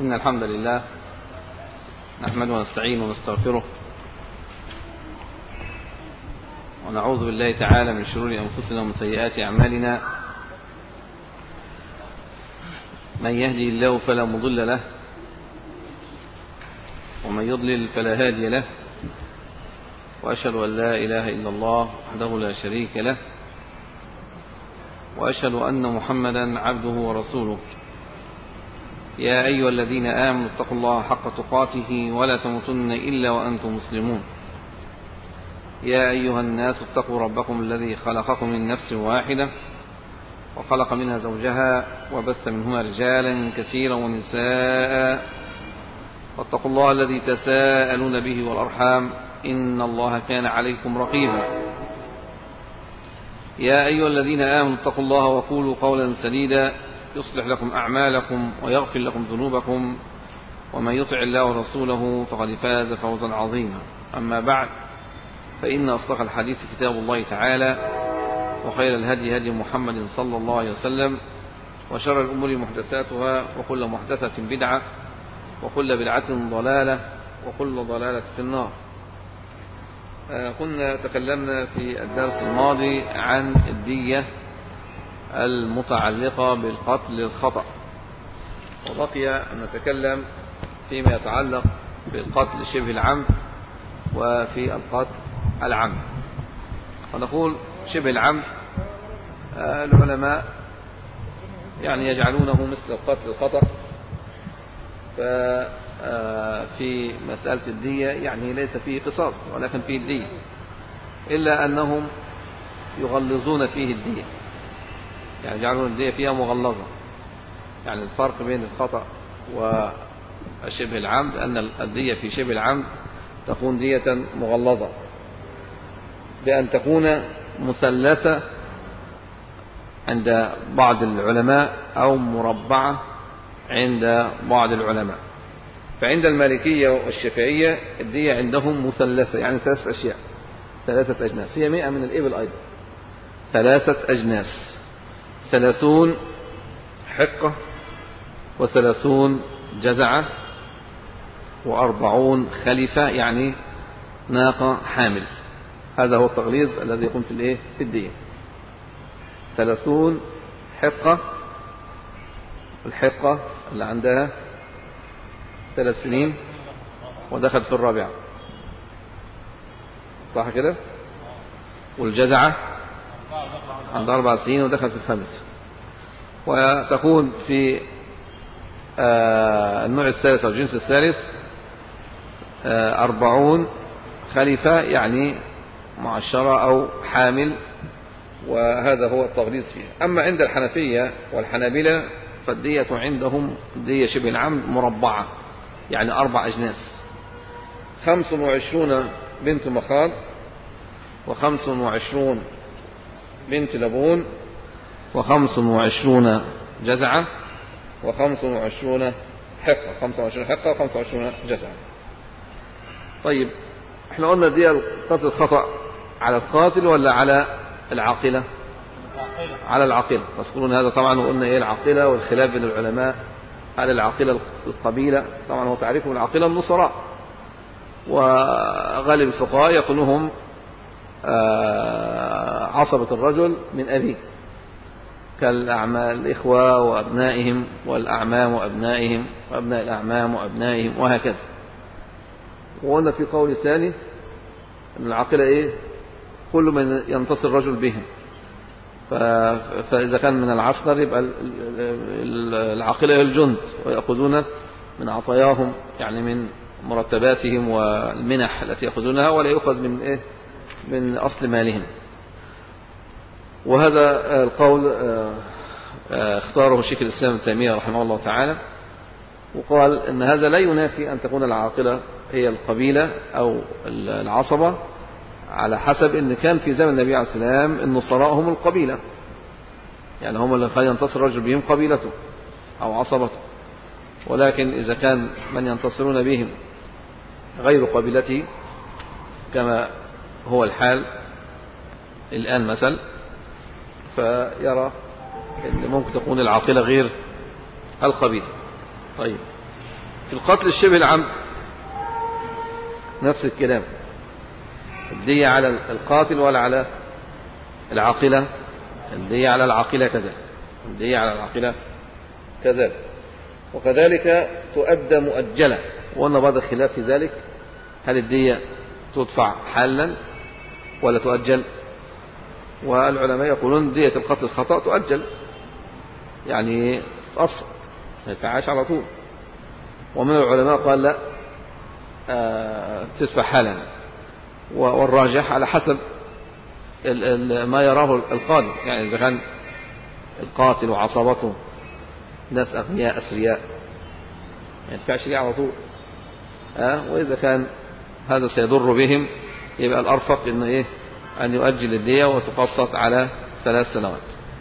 إن الحمد لله نحمده ونستعين ونستغفره ونعوذ بالله تعالى من شرور أنفسنا ومن سيئات أعمالنا من يهدي الله فلا مضل له ومن يضلل فلا هادي له وأشهد أن لا إله إلا الله وحده لا شريك له وأشهد أن محمدا عبده ورسوله يا أيها الذين آمنوا اتقوا الله حق تقاته ولا تموتن إلا وأنتم مسلمون يا أيها الناس اتقوا ربكم الذي خلقكم من نفس واحدة وخلق منها زوجها وبث منهما رجالا كثيرا ونساء واتقوا الله الذي تساءلون به والأرحام إن الله كان عليكم رقيبا يا أيها الذين آمنوا اتقوا الله وقولوا قولا سديدا يصلح لكم أعمالكم ويغفر لكم ذنوبكم ومن يطع الله ورسوله فقد فاز فوزا عظيما أما بعد فإن أصدق الحديث كتاب الله تعالى وخير الهدي هدي محمد صلى الله عليه وسلم وشر الأمور محدثاتها وكل محدثة بدعة وكل بدعة ضلالة وكل ضلالة في النار كنا تكلمنا في الدرس الماضي عن الدية المتعلقة بالقتل الخطأ وبقي أن نتكلم فيما يتعلق بالقتل شبه العمد وفي القتل العمد ونقول شبه العمد العلماء يعني يجعلونه مثل القتل الخطأ ففي مسألة الدية يعني ليس فيه قصاص ولكن فيه الدية إلا أنهم يغلظون فيه الدية يعني يجعلون الدية فيها مغلظة يعني الفرق بين الخطأ وشبه العمد أن الدية في شبه العمد تكون دية مغلظة بأن تكون مثلثة عند بعض العلماء أو مربعة عند بعض العلماء فعند المالكية والشافعية الدية عندهم مثلثة يعني ثلاثة أشياء ثلاثة أجناس هي مئة من الإبل أيضا ثلاثة أجناس ثلاثون حقة وثلاثون جزعة وأربعون خليفة يعني ناقة حامل هذا هو التغليظ الذي يكون في الايه في الدين ثلاثون حقة الحقة اللي عندها ثلاث سنين ودخلت في الرابعة صح كده والجزعة عندها أربع سنين ودخلت في الخامسة وتكون في آه النوع الثالث أو الجنس الثالث آه أربعون خليفة يعني معشرة أو حامل وهذا هو التغليظ فيه أما عند الحنفية والحنابلة فالدية عندهم دية شبه العمد مربعة يعني أربع أجناس خمس وعشرون بنت مخاض وخمس وعشرون بنت لبون وخمس وعشرون جزعة وخمس وعشرون حقة خمس وعشرون حقة وخمس وعشرون جزعة طيب احنا قلنا دي القتل الخطأ على القاتل ولا على العاقلة على العاقلة تذكرون هذا طبعا وقلنا ايه العاقلة والخلاف بين العلماء على العاقلة القبيلة طبعا هو تعريفهم العاقلة النصراء وغالب الفقهاء يقولهم عصبة الرجل من أبيه كالأعمال الإخوة وأبنائهم والأعمام وأبنائهم وأبناء الأعمام وأبنائهم وهكذا وقلنا في قول ثاني أن العاقلة إيه كل من ينتصر الرجل بهم فإذا كان من العسكر يبقى العاقلة الجند ويأخذون من عطاياهم يعني من مرتباتهم والمنح التي يأخذونها ولا يؤخذ من إيه من أصل مالهم وهذا القول اختاره الشيخ الإسلام ابن تيمية رحمه الله تعالى وقال أن هذا لا ينافي أن تكون العاقلة هي القبيلة أو العصبة على حسب أن كان في زمن النبي عليه السلام النصراء هم القبيلة يعني هم اللي قد ينتصر الرجل بهم قبيلته أو عصبته ولكن إذا كان من ينتصرون بهم غير قبيلته كما هو الحال الآن مثل فيرى أن ممكن تكون العاقلة غير القبيلة طيب في القتل الشبه العمد نفس الكلام الدية على القاتل ولا على العاقلة الدية على العاقلة كذلك الدية على العاقلة كذلك وكذلك تؤدى مؤجلة وأن بعض الخلاف في ذلك هل الدية تدفع حالا ولا تؤجل والعلماء يقولون دية القتل الخطأ تؤجل يعني تقسط ما يدفعهاش على طول ومن العلماء قال لا آه تدفع حالا والراجح على حسب ما يراه القاضي يعني إذا كان القاتل وعصابته ناس أغنياء أثرياء ما يدفعش ليه على طول أه؟ وإذا كان هذا سيضر بهم يبقى الأرفق إن إيه أن يؤجل الدية وتقسط على ثلاث سنوات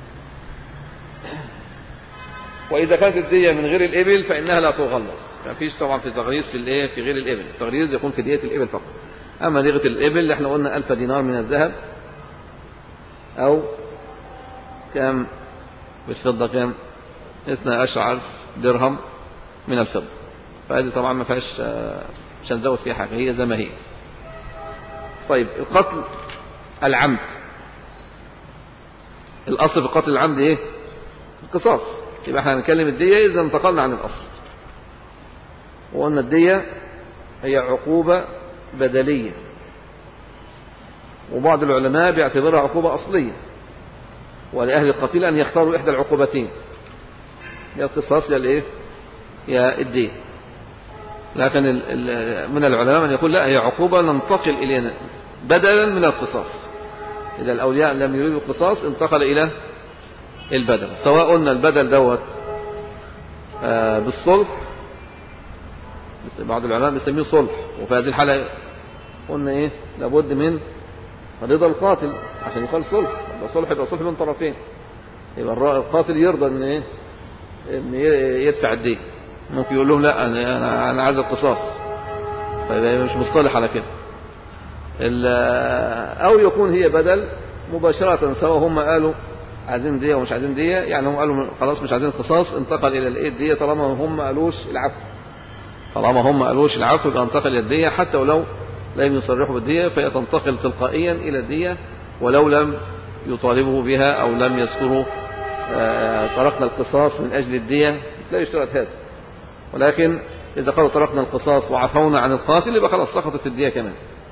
وإذا كانت الدية من غير الإبل فإنها لا تغلظ ما فيش طبعا في تغليظ في الإيه في غير الإبل التغليظ يكون في دية الإبل فقط أما دية الإبل اللي احنا قلنا ألف دينار من الذهب أو كام بالفضة كام اثنى عشر درهم من الفضة فهذه طبعا ما فيهاش مش هنزود فيها حاجة هي زي ما هي طيب القتل العمد الأصل في قتل العمد إيه القصاص يبقى احنا هنتكلم الدية إذا انتقلنا عن الأصل وقلنا الدية هي عقوبة بدلية وبعض العلماء بيعتبرها عقوبة أصلية ولأهل القتيل أن يختاروا إحدى العقوبتين يا القصاص يا الإيه يا الدين لكن من العلماء من يقول لا هي عقوبة ننتقل إلينا بدلا من القصاص إذا الأولياء لم يريدوا القصاص انتقل إلى البدل سواء قلنا البدل دوت آه بالصلح بعض العلماء بيسميه صلح وفي هذه الحالة قلنا إيه لابد من رضا القاتل عشان يقال صلح يبقى صلح يبقى صلح من طرفين يبقى القاتل يرضى ان ايه ان يدفع الدين ممكن يقول لهم لا انا انا, أنا عايز القصاص فيبقى مش مصطلح على كده او يكون هي بدل مباشرة سواء هم قالوا عايزين دية ومش عايزين دية يعني هم قالوا خلاص مش عايزين القصاص انتقل الى الايه الدية طالما هم قالوش العفو طالما هم قالوش العفو يبقى انتقل الى الدية حتى ولو لم يصرحوا بالدية فهي تنتقل تلقائيا إلى الدية ولو لم يطالبوا بها أو لم يذكروا طرقنا القصاص من أجل الدية لا يشترط هذا ولكن إذا قالوا طرقنا القصاص وعفونا عن القاتل يبقى خلاص سقطت الدية كمان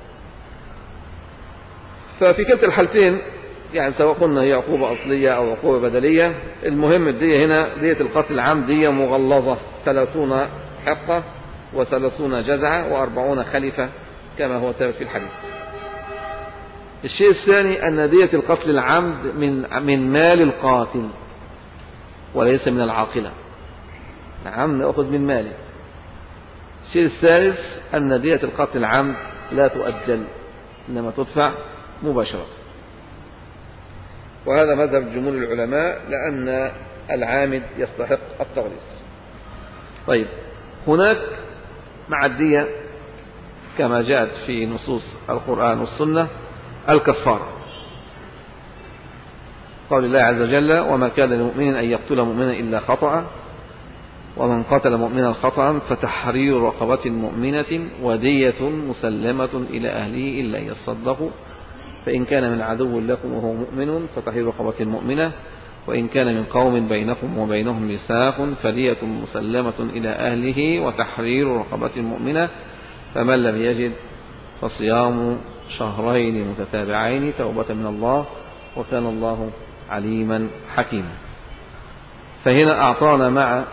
ففي كلتا الحالتين يعني سواء قلنا هي عقوبة أصلية أو عقوبة بدلية المهم الدية هنا دية القتل العام دية مغلظة ثلاثون حقة وثلاثون جزعة وأربعون خلفة كما هو ثابت في الحديث الشيء الثاني أن دية القتل العمد من من مال القاتل وليس من العاقلة نعم نأخذ من ماله الشيء الثالث أن دية القتل العمد لا تؤجل إنما تدفع مباشرة وهذا مذهب جمهور العلماء لأن العامد يستحق التغليظ طيب هناك مع الدية كما جاءت في نصوص القرآن والسنة الكفارة قول الله عز وجل وما كان لمؤمن أن يقتل مؤمنا إلا خطأ ومن قتل مؤمنا خطأ فتحرير رقبة مؤمنة ودية مسلمة إلى أهله إلا أن يصدقوا فإن كان من عدو لكم وهو مؤمن فتحرير رقبة مؤمنة وإن كان من قوم بينكم وبينهم ميثاق فدية مسلمة إلى أهله وتحرير رقبة مؤمنة فمن لم يجد فصيام شهرين متتابعين توبة من الله وكان الله عليما حكيما فهنا أعطانا مع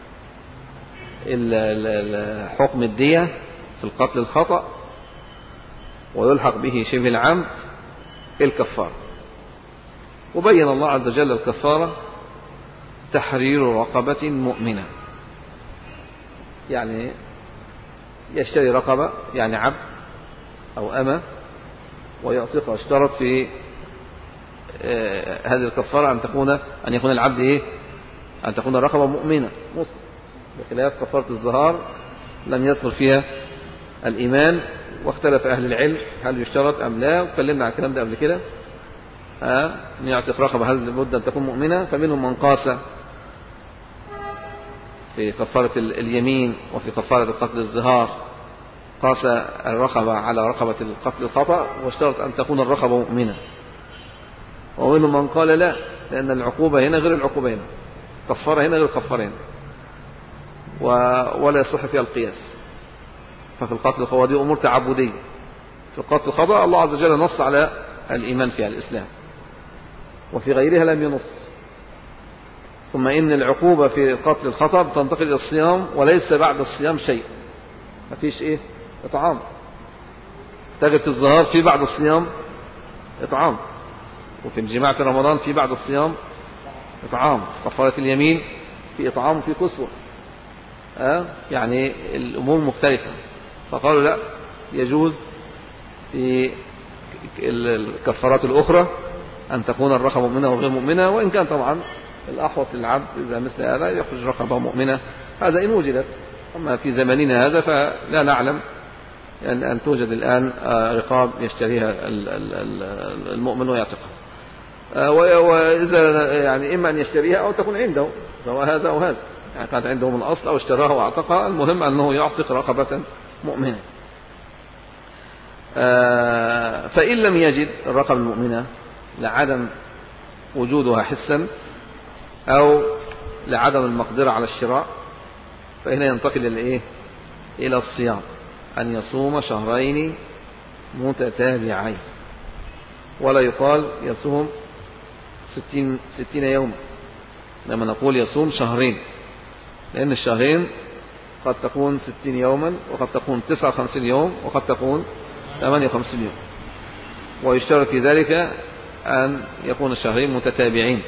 حكم الدية في القتل الخطأ ويلحق به شبه العمد الكفارة وبين الله عز وجل الكفارة تحرير رقبة مؤمنة يعني يشتري رقبة يعني عبد أو أمة ويعتقها اشترط في هذه الكفارة أن تكون أن يكون العبد إيه؟ أن تكون الرقبة مؤمنة مسلم بخلاف كفارة الظهار لم يذكر فيها الإيمان واختلف أهل العلم هل يشترط أم لا وتكلمنا عن الكلام ده قبل كده أن يعتق رقبة هل لابد أن تكون مؤمنة فمنهم من قاس في كفارة اليمين وفي كفارة قتل الزهار قاس الرقبة على رقبة القتل الخطأ واشترط أن تكون الرقبة مؤمنة ومنهم من قال لا لأن العقوبة هنا غير العقوبة هنا كفارة هنا غير كفارة هنا ولا يصح فيها القياس ففي القتل الخطأ دي أمور تعبدية في القتل الخطأ الله عز وجل نص على الإيمان فيها الإسلام وفي غيرها لم ينص ثم إن العقوبة في قتل الخطأ تنتقل إلى الصيام وليس بعد الصيام شيء ما فيش إيه إطعام تجد في الظهار في بعد الصيام إطعام وفي الجماع في رمضان في بعد الصيام إطعام كفارة اليمين في إطعام وفي كسوة أه؟ يعني الأمور مختلفة فقالوا لا يجوز في الكفارات الأخرى أن تكون الرقبة مؤمنة وغير مؤمنة وإن كان طبعا الأحوط للعبد إذا مثل هذا يخرج رقبة مؤمنة هذا إن وجدت أما في زماننا هذا فلا نعلم يعني أن توجد الآن آه، رقاب يشتريها المؤمن ويعتقها آه، وإذا يعني إما أن يشتريها أو تكون عنده سواء هذا أو هذا يعني كانت عنده من الأصل أو اشتراها واعتقها المهم أنه يعتق رقبة مؤمنة آه، فإن لم يجد الرقبة المؤمنة لعدم وجودها حسا أو لعدم المقدرة على الشراء فهنا ينتقل إلى إيه؟ إلى الصيام أن يصوم شهرين متتابعين ولا يقال يصوم ستين, ستين يوما لما نقول يصوم شهرين لأن الشهرين قد تكون ستين يوما وقد تكون تسعة وخمسين يوم وقد تكون ثمانية وخمسين يوم ويشترط في ذلك أن يكون الشهرين متتابعين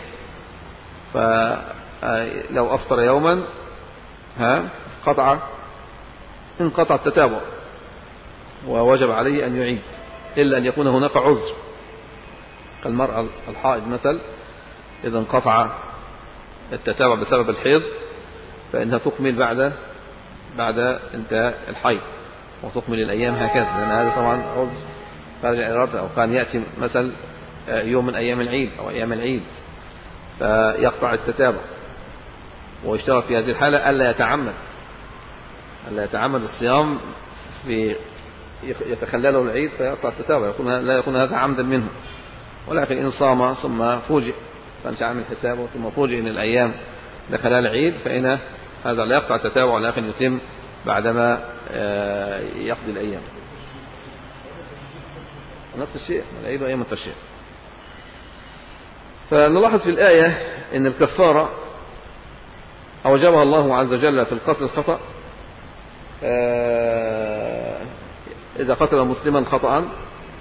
فلو أفطر يوما ها قطع انقطع التتابع ووجب عليه أن يعيد إلا أن يكون هناك عذر كالمرأة الحائض مثل إذا انقطع التتابع بسبب الحيض فإنها تكمل بعد بعد انتهاء الحيض وتكمل الأيام هكذا لأن هذا طبعا عذر خارج إرادة أو كان يأتي مثل يوم من أيام العيد أو أيام العيد فيقطع التتابع ويشترط في هذه الحالة ألا يتعمد ألا يتعمد الصيام في يتخلله العيد فيقطع التتابع يكون لا يكون هذا عمدا منه ولكن إن صام ثم فوجئ كانش عامل حسابه ثم فوجئ إن الأيام دخلها العيد فإن هذا لا يقطع التتابع ولكن يتم بعدما آه، يقضي الأيام نفس الشيء العيد وأيام التشريق فنلاحظ في الآية أن الكفارة أوجبها الله عز وجل في القتل الخطأ آه، إذا قتل مسلما خطأ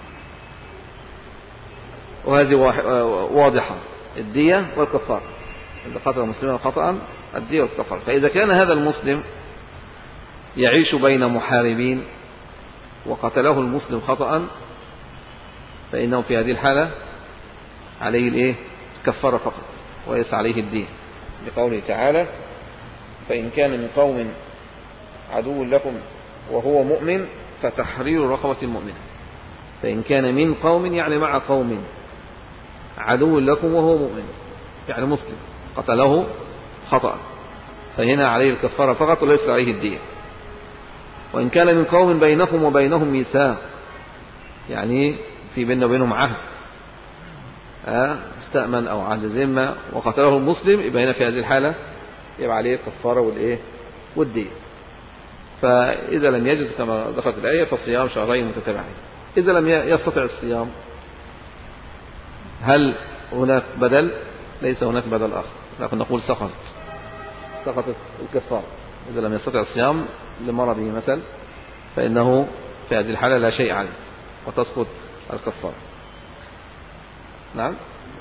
وهذه آه، واضحة الدية والكفارة إذا قتل مسلما خطأ الدية والكفارة فإذا كان هذا المسلم يعيش بين محاربين وقتله المسلم خطأ فإنه في هذه الحالة عليه الإيه كفارة فقط وليس عليه الدين لقوله تعالى فإن كان من قوم عدو لكم وهو مؤمن فتحرير رقبة مؤمنة فإن كان من قوم يعني مع قوم عدو لكم وهو مؤمن يعني مسلم قتله خطأ فهنا عليه الكفارة فقط وليس عليه الدين وإن كان من قوم بينكم وبينهم ميثاق يعني في بيننا وبينهم عهد استأمن أو عهد ذمة وقتله المسلم يبقى هنا في هذه الحالة يبقى عليه الكفارة والإيه والدين فإذا لم يجز كما ذكرت الآية فالصيام شهرين متتابعين إذا لم يستطع الصيام هل هناك بدل ليس هناك بدل آخر لكن نقول سقطت سقطت الكفارة إذا لم يستطع الصيام لمرضه مثل فإنه في هذه الحالة لا شيء عليه وتسقط الكفارة نعم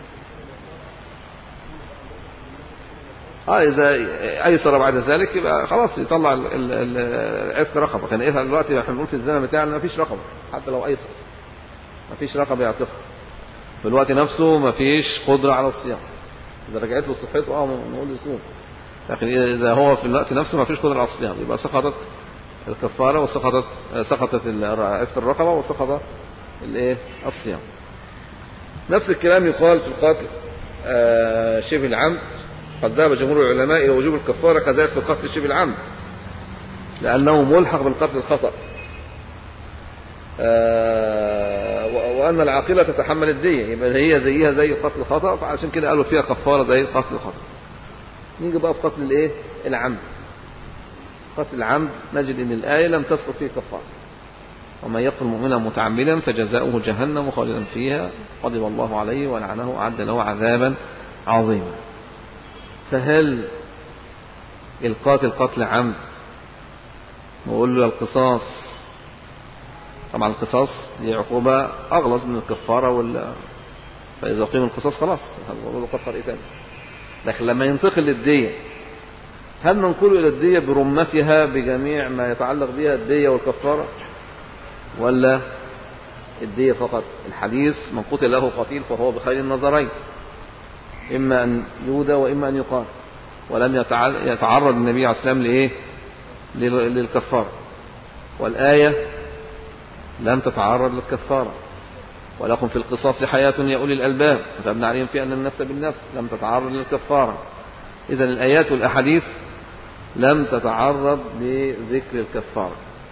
اه اذا ايسر بعد ذلك يبقى خلاص يطلع عتق رقبه كان ايه دلوقتي احنا بنقول في الزمن بتاعنا ما فيش رقبه حتى لو ايسر ما فيش رقبه يعتقها في الوقت نفسه ما فيش قدره على الصيام اذا رجعت له صحته اه نقول يصوم لكن اذا هو في الوقت نفسه ما فيش قدره على الصيام يبقى سقطت الكفاره وسقطت سقطت عتق الرقبه وسقط الايه الصيام نفس الكلام يقال في القتل آه، شبه العمد قد ذهب جمهور العلماء إلى وجوب الكفارة كذلك في القتل شبه العمد لأنه ملحق بالقتل الخطأ آه وأن العاقلة تتحمل الدية يبقى هي زيها زي قتل الخطأ فعشان كده قالوا فيها كفارة زي قتل الخطأ نيجي بقى في قتل الايه العمد قتل العمد نجد ان الآية لم تسقط فيه كفارة ومن يقتل مؤمنا متعمدا فجزاؤه جهنم خالدا فيها غضب الله عليه ولعنه وأعد له عذابا عظيما فهل القاتل قتل عمد نقول له القصاص طبعا القصاص دي عقوبة أغلظ من الكفارة وال فإذا قيم القصاص خلاص هنقول له كفر إيه تاني لكن لما ينتقل للدية هل ننقل إلى الدية برمتها بجميع ما يتعلق بها الدية والكفارة ولا الدية فقط الحديث من قتل له قتيل فهو بخير النظرين إما أن يودى وإما أن يقال ولم يتعرض النبي عليه السلام لإيه للكفارة والآية لم تتعرض للكفارة ولكم في القصاص حياة يا أولي الألباب كتبنا عليهم في أن النفس بالنفس لم تتعرض للكفارة إذا الآيات والأحاديث لم تتعرض لذكر الكفارة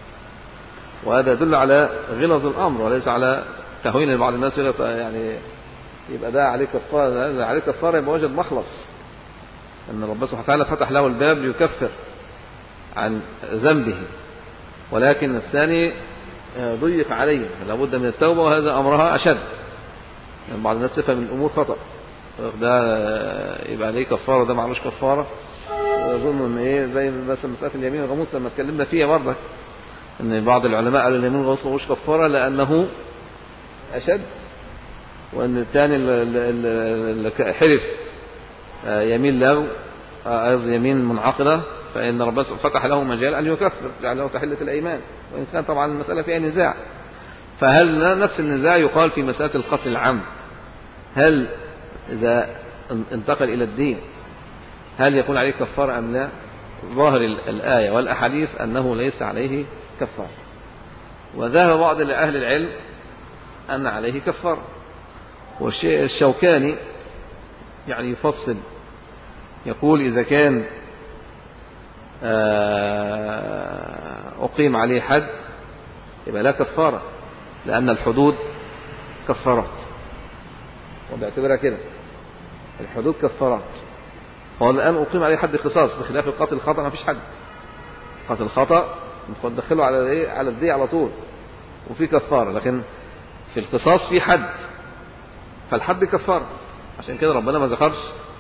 وهذا يدل على غلظ الأمر وليس على تهوين بعض الناس يعني يبقى ده عليه كفارة ده عليه كفارة يبقى وجد مخلص أن ربنا سبحانه وتعالى فتح له الباب ليكفر عن ذنبه ولكن الثاني ضيق عليه لابد من التوبة وهذا أمرها أشد يعني بعض الناس يفهم الأمور خطأ ده يبقى عليه كفارة ده معلوش كفارة ويظن ان ايه زي مثلا مسألة اليمين الغموس لما اتكلمنا فيها برضك ان بعض العلماء قالوا اليمين الغموس ملوش كفارة لأنه أشد وان الثاني اللي حلف يمين له قصدي يمين منعقدة فإن ربنا فتح له مجال أن يكفر لعله تحلة الأيمان وإن كان طبعا المسألة فيها نزاع فهل نفس النزاع يقال في مسألة القتل العمد هل إذا انتقل إلى الدين هل يكون عليه كفارة أم لا ظاهر الآية والأحاديث أنه ليس عليه كفارة وذهب بعض أهل العلم أن عليه كفارة والشيء الشوكاني يعني يفصل يقول إذا كان أقيم عليه حد يبقى لا كفارة لأن الحدود كفارات وبيعتبرها كده الحدود كفارات هو الآن أقيم عليه حد قصاص بخلاف القتل الخطأ ما فيش حد قتل الخطأ ندخله على الايه على الدي على طول وفي كفارة لكن في القصاص في حد فالحد كفارة عشان كده ربنا ما ذكرش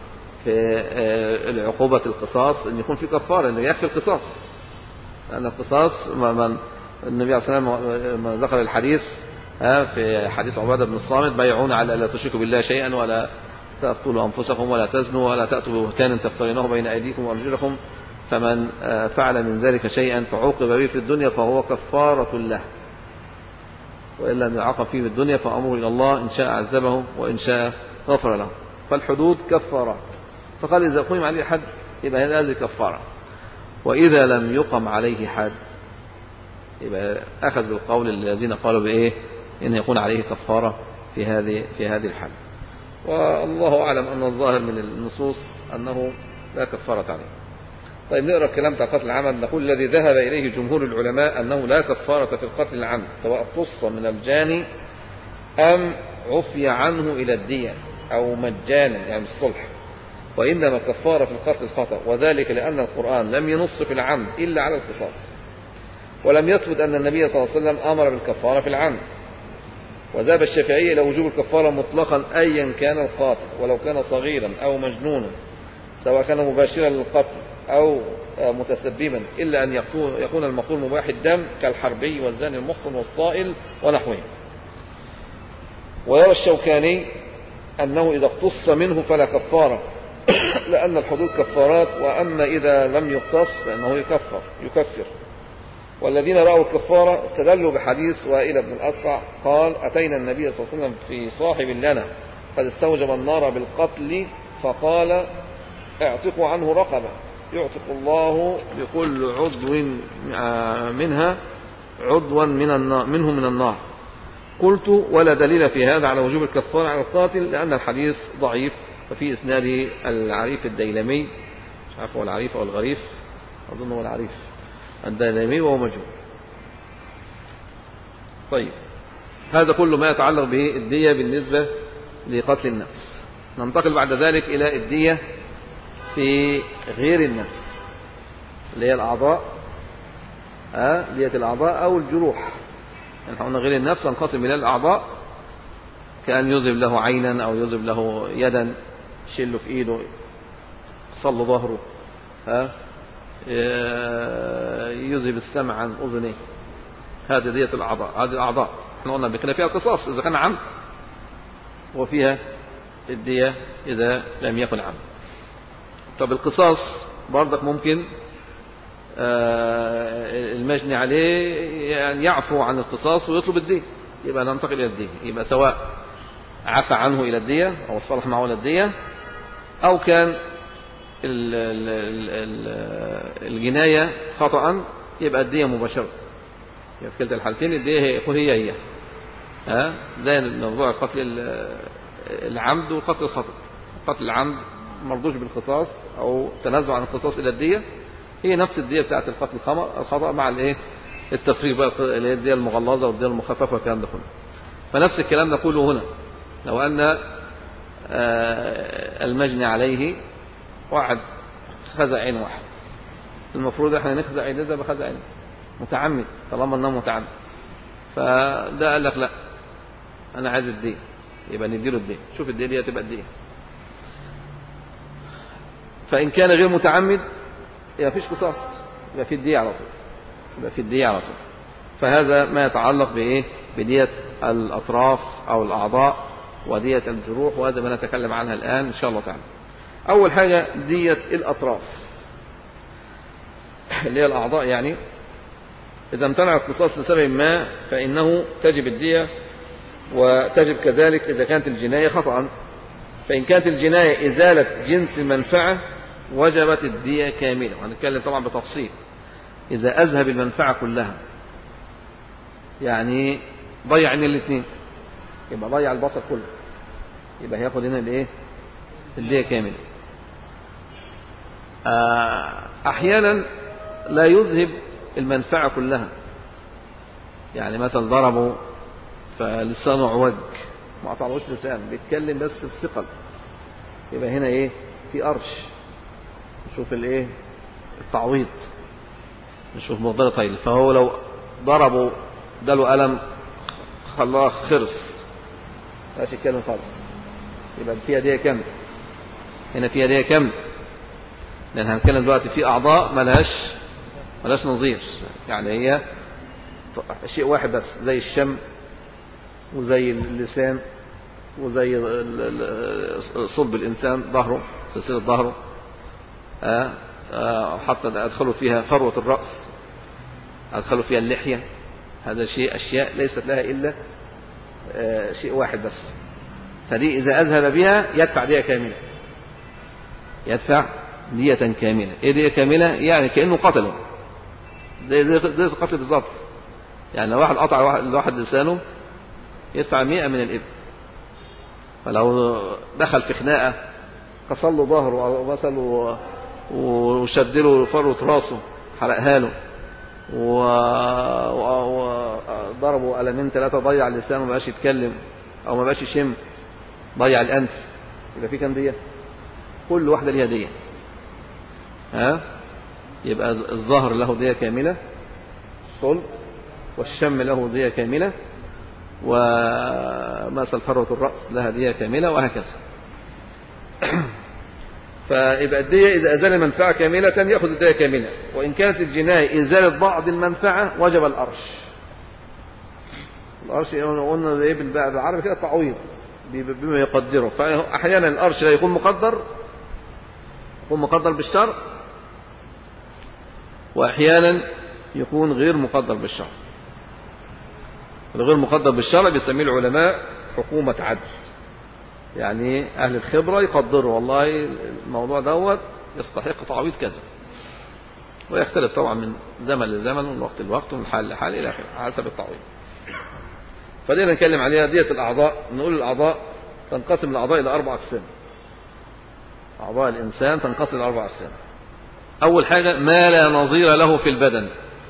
في عقوبة القصاص ان يكون في كفارة ان يكفي القصاص لأن القصاص من النبي عليه الصلاة والسلام ذكر الحديث في حديث عبادة بن الصامت بيعون على ألا تشركوا بالله شيئا ولا تقتلوا أنفسكم ولا تزنوا ولا تأتوا ببهتان تفترينه بين أيديكم وأرجلكم فمن فعل من ذلك شيئا فعوقب به في الدنيا فهو كفارة له وإن لم يعاقب فيه في الدنيا فأمره إلى الله إن شاء عذبه وإن شاء غفر له فالحدود كفارات فقال إذا قيم عليه حد يبقى هذه كفارة وإذا لم يقم عليه حد يبقى أخذ بالقول الذين قالوا بإيه إن يكون عليه كفارة في هذه في هذه الحال والله أعلم أن الظاهر من النصوص أنه لا كفارة عليه طيب نقرأ الكلام بتاع قتل العمد نقول الذي ذهب إليه جمهور العلماء أنه لا كفارة في القتل العمد سواء قص من الجاني أم عفي عنه إلى الدية أو مجانا يعني الصلح وإنما كفارة في القتل الخطأ وذلك لأن القرآن لم ينص في العمد إلا على القصاص ولم يثبت أن النبي صلى الله عليه وسلم أمر بالكفارة في العمد وذهب الشافعي إلى وجوب الكفارة مطلقا أيا كان القاتل ولو كان صغيرا أو مجنونا سواء كان مباشرا للقتل أو متسببا إلا أن يكون المقتول مباح الدم كالحربي والزاني المحصن والصائل ونحوه ويرى الشوكاني أنه إذا اقتص منه فلا كفارة لأن الحدود كفارات وأما إذا لم يقتص فإنه يكفر يكفر والذين رأوا الكفارة استدلوا بحديث وائل بن الأسرع قال أتينا النبي صلى الله عليه وسلم في صاحب لنا قد استوجب النار بالقتل فقال اعتقوا عنه رقبة يعتق الله بكل عضو منها عضوا من النار منه من النار قلت ولا دليل في هذا على وجوب الكفارة على القاتل لأن الحديث ضعيف وفي إسناده العريف الديلمي مش عارف هو العريف أو الغريف أظن هو العريف الديلمي وهو مجهول طيب هذا كل ما يتعلق بالدية بالنسبة لقتل النفس ننتقل بعد ذلك إلى الدية في غير النفس اللي هي الأعضاء أه؟ دية الأعضاء أو الجروح يعني قلنا غير النفس تنقسم إلى الأعضاء كأن يذهب له عينا أو يذهب له يدا يشيله في إيده صل ظهره ها يذهب السمع عن أذنيه هذه دية الأعضاء هذه الأعضاء احنا قلنا بكنا فيها القصاص إذا كان عمد وفيها الدية إذا لم يكن عمد طب القصاص برضك ممكن المجني عليه يعني يعفو عن القصاص ويطلب الدية يبقى ننتقل إلى الدية يبقى سواء عفى عنه إلى الدية أو اصطلح معه إلى الدية أو كان ال ال ال الجناية خطأ يبقى الدية مباشرة في كلتا الحالتين الدية هي يكون هي هي ها زي موضوع قتل العمد وقتل الخطأ قتل العمد مرضوش بالقصاص أو تنازع عن القصاص إلى الدية هي نفس الدية بتاعت القتل الخطأ مع الايه التفريق بقى اللي هي الدية المغلظة والدية المخففة والكلام ده كله فنفس الكلام نقوله هنا لو أن المجني عليه واحد خزع عين واحد المفروض احنا نخزع عين ده بخزع عين متعمد طالما انه متعمد فده قال لك لا انا عايز الدين يبقى نديله الدين شوف الدين دي هتبقى الدين فان كان غير متعمد يبقى فيش قصاص يبقى في الدية على طول يبقى في الدية على طول فهذا ما يتعلق بايه بدية الاطراف او الاعضاء ودية الجروح وهذا ما نتكلم عنها الآن إن شاء الله تعالى أول حاجة دية الأطراف اللي هي الأعضاء يعني إذا امتنع القصاص لسبب ما فإنه تجب الدية وتجب كذلك إذا كانت الجناية خطأ فإن كانت الجناية إزالة جنس منفعة وجبت الدية كاملة وهنتكلم طبعا بتفصيل إذا أذهب المنفعة كلها يعني ضيع من الاثنين يبقى ضيع البصر كله يبقى هياخد هنا الايه الدية كاملة أحيانا لا يذهب المنفعة كلها يعني مثلا ضربه فلسانه عوج ما قطعلوش لسان بيتكلم بس بثقل يبقى هنا ايه في قرش نشوف الايه التعويض نشوف مقدار طيب فهو لو ضربه اداله ألم خلاه خرس مش يتكلم خالص يبقى فيها دية كاملة هنا فيها دية كاملة لأن هنتكلم دلوقتي في أعضاء ملهاش ملهاش نظير يعني هي شيء واحد بس زي الشم وزي اللسان وزي صلب الإنسان ظهره سلسلة ظهره آه آه حتى أدخلوا فيها فروة الرأس أدخلوا فيها اللحية هذا شيء أشياء ليست لها إلا آه شيء واحد بس فدي إذا أذهب بها يدفع دية كاملة يدفع دية كاملة إيه دية كاملة يعني كأنه قتله زي زي القتل بالظبط يعني لو واحد قطع واحد, واحد لسانه يدفع مئة من الإبل فلو دخل في خناقة كسر له ظهره أو مثلا وشد له فروة راسه حرقها له وضربه قلمين ثلاثة ضيع لسانه ما بقاش يتكلم أو ما بقاش يشم ضيع الأنف يبقى في كام دية كل واحدة ليها دية ها يبقى الظهر له دية كاملة الصلب والشم له دية كاملة ومثل فروة الرأس لها دية كاملة وهكذا فيبقى الدية إذا أزال المنفعة كاملة يأخذ الدية كاملة وإن كانت الجناية إزالة بعض المنفعة وجب الأرش الأرش قلنا إيه بالعربي كده تعويض بما يقدره فأحيانا الأرش لا يكون مقدر يكون مقدر بالشرع وأحيانا يكون غير مقدر بالشرع الغير مقدر بالشرع بيسميه العلماء حكومة عدل يعني أهل الخبرة يقدروا والله الموضوع دوت يستحق تعويض كذا ويختلف طبعا من زمن لزمن ومن وقت لوقت ومن حال لحال إلى آخره حسب التعويض فدينا نتكلم عليها دية الأعضاء نقول الأعضاء تنقسم الأعضاء إلى أربع أقسام أعضاء الإنسان تنقسم إلى أربع أقسام أول حاجة ما لا نظير له في البدن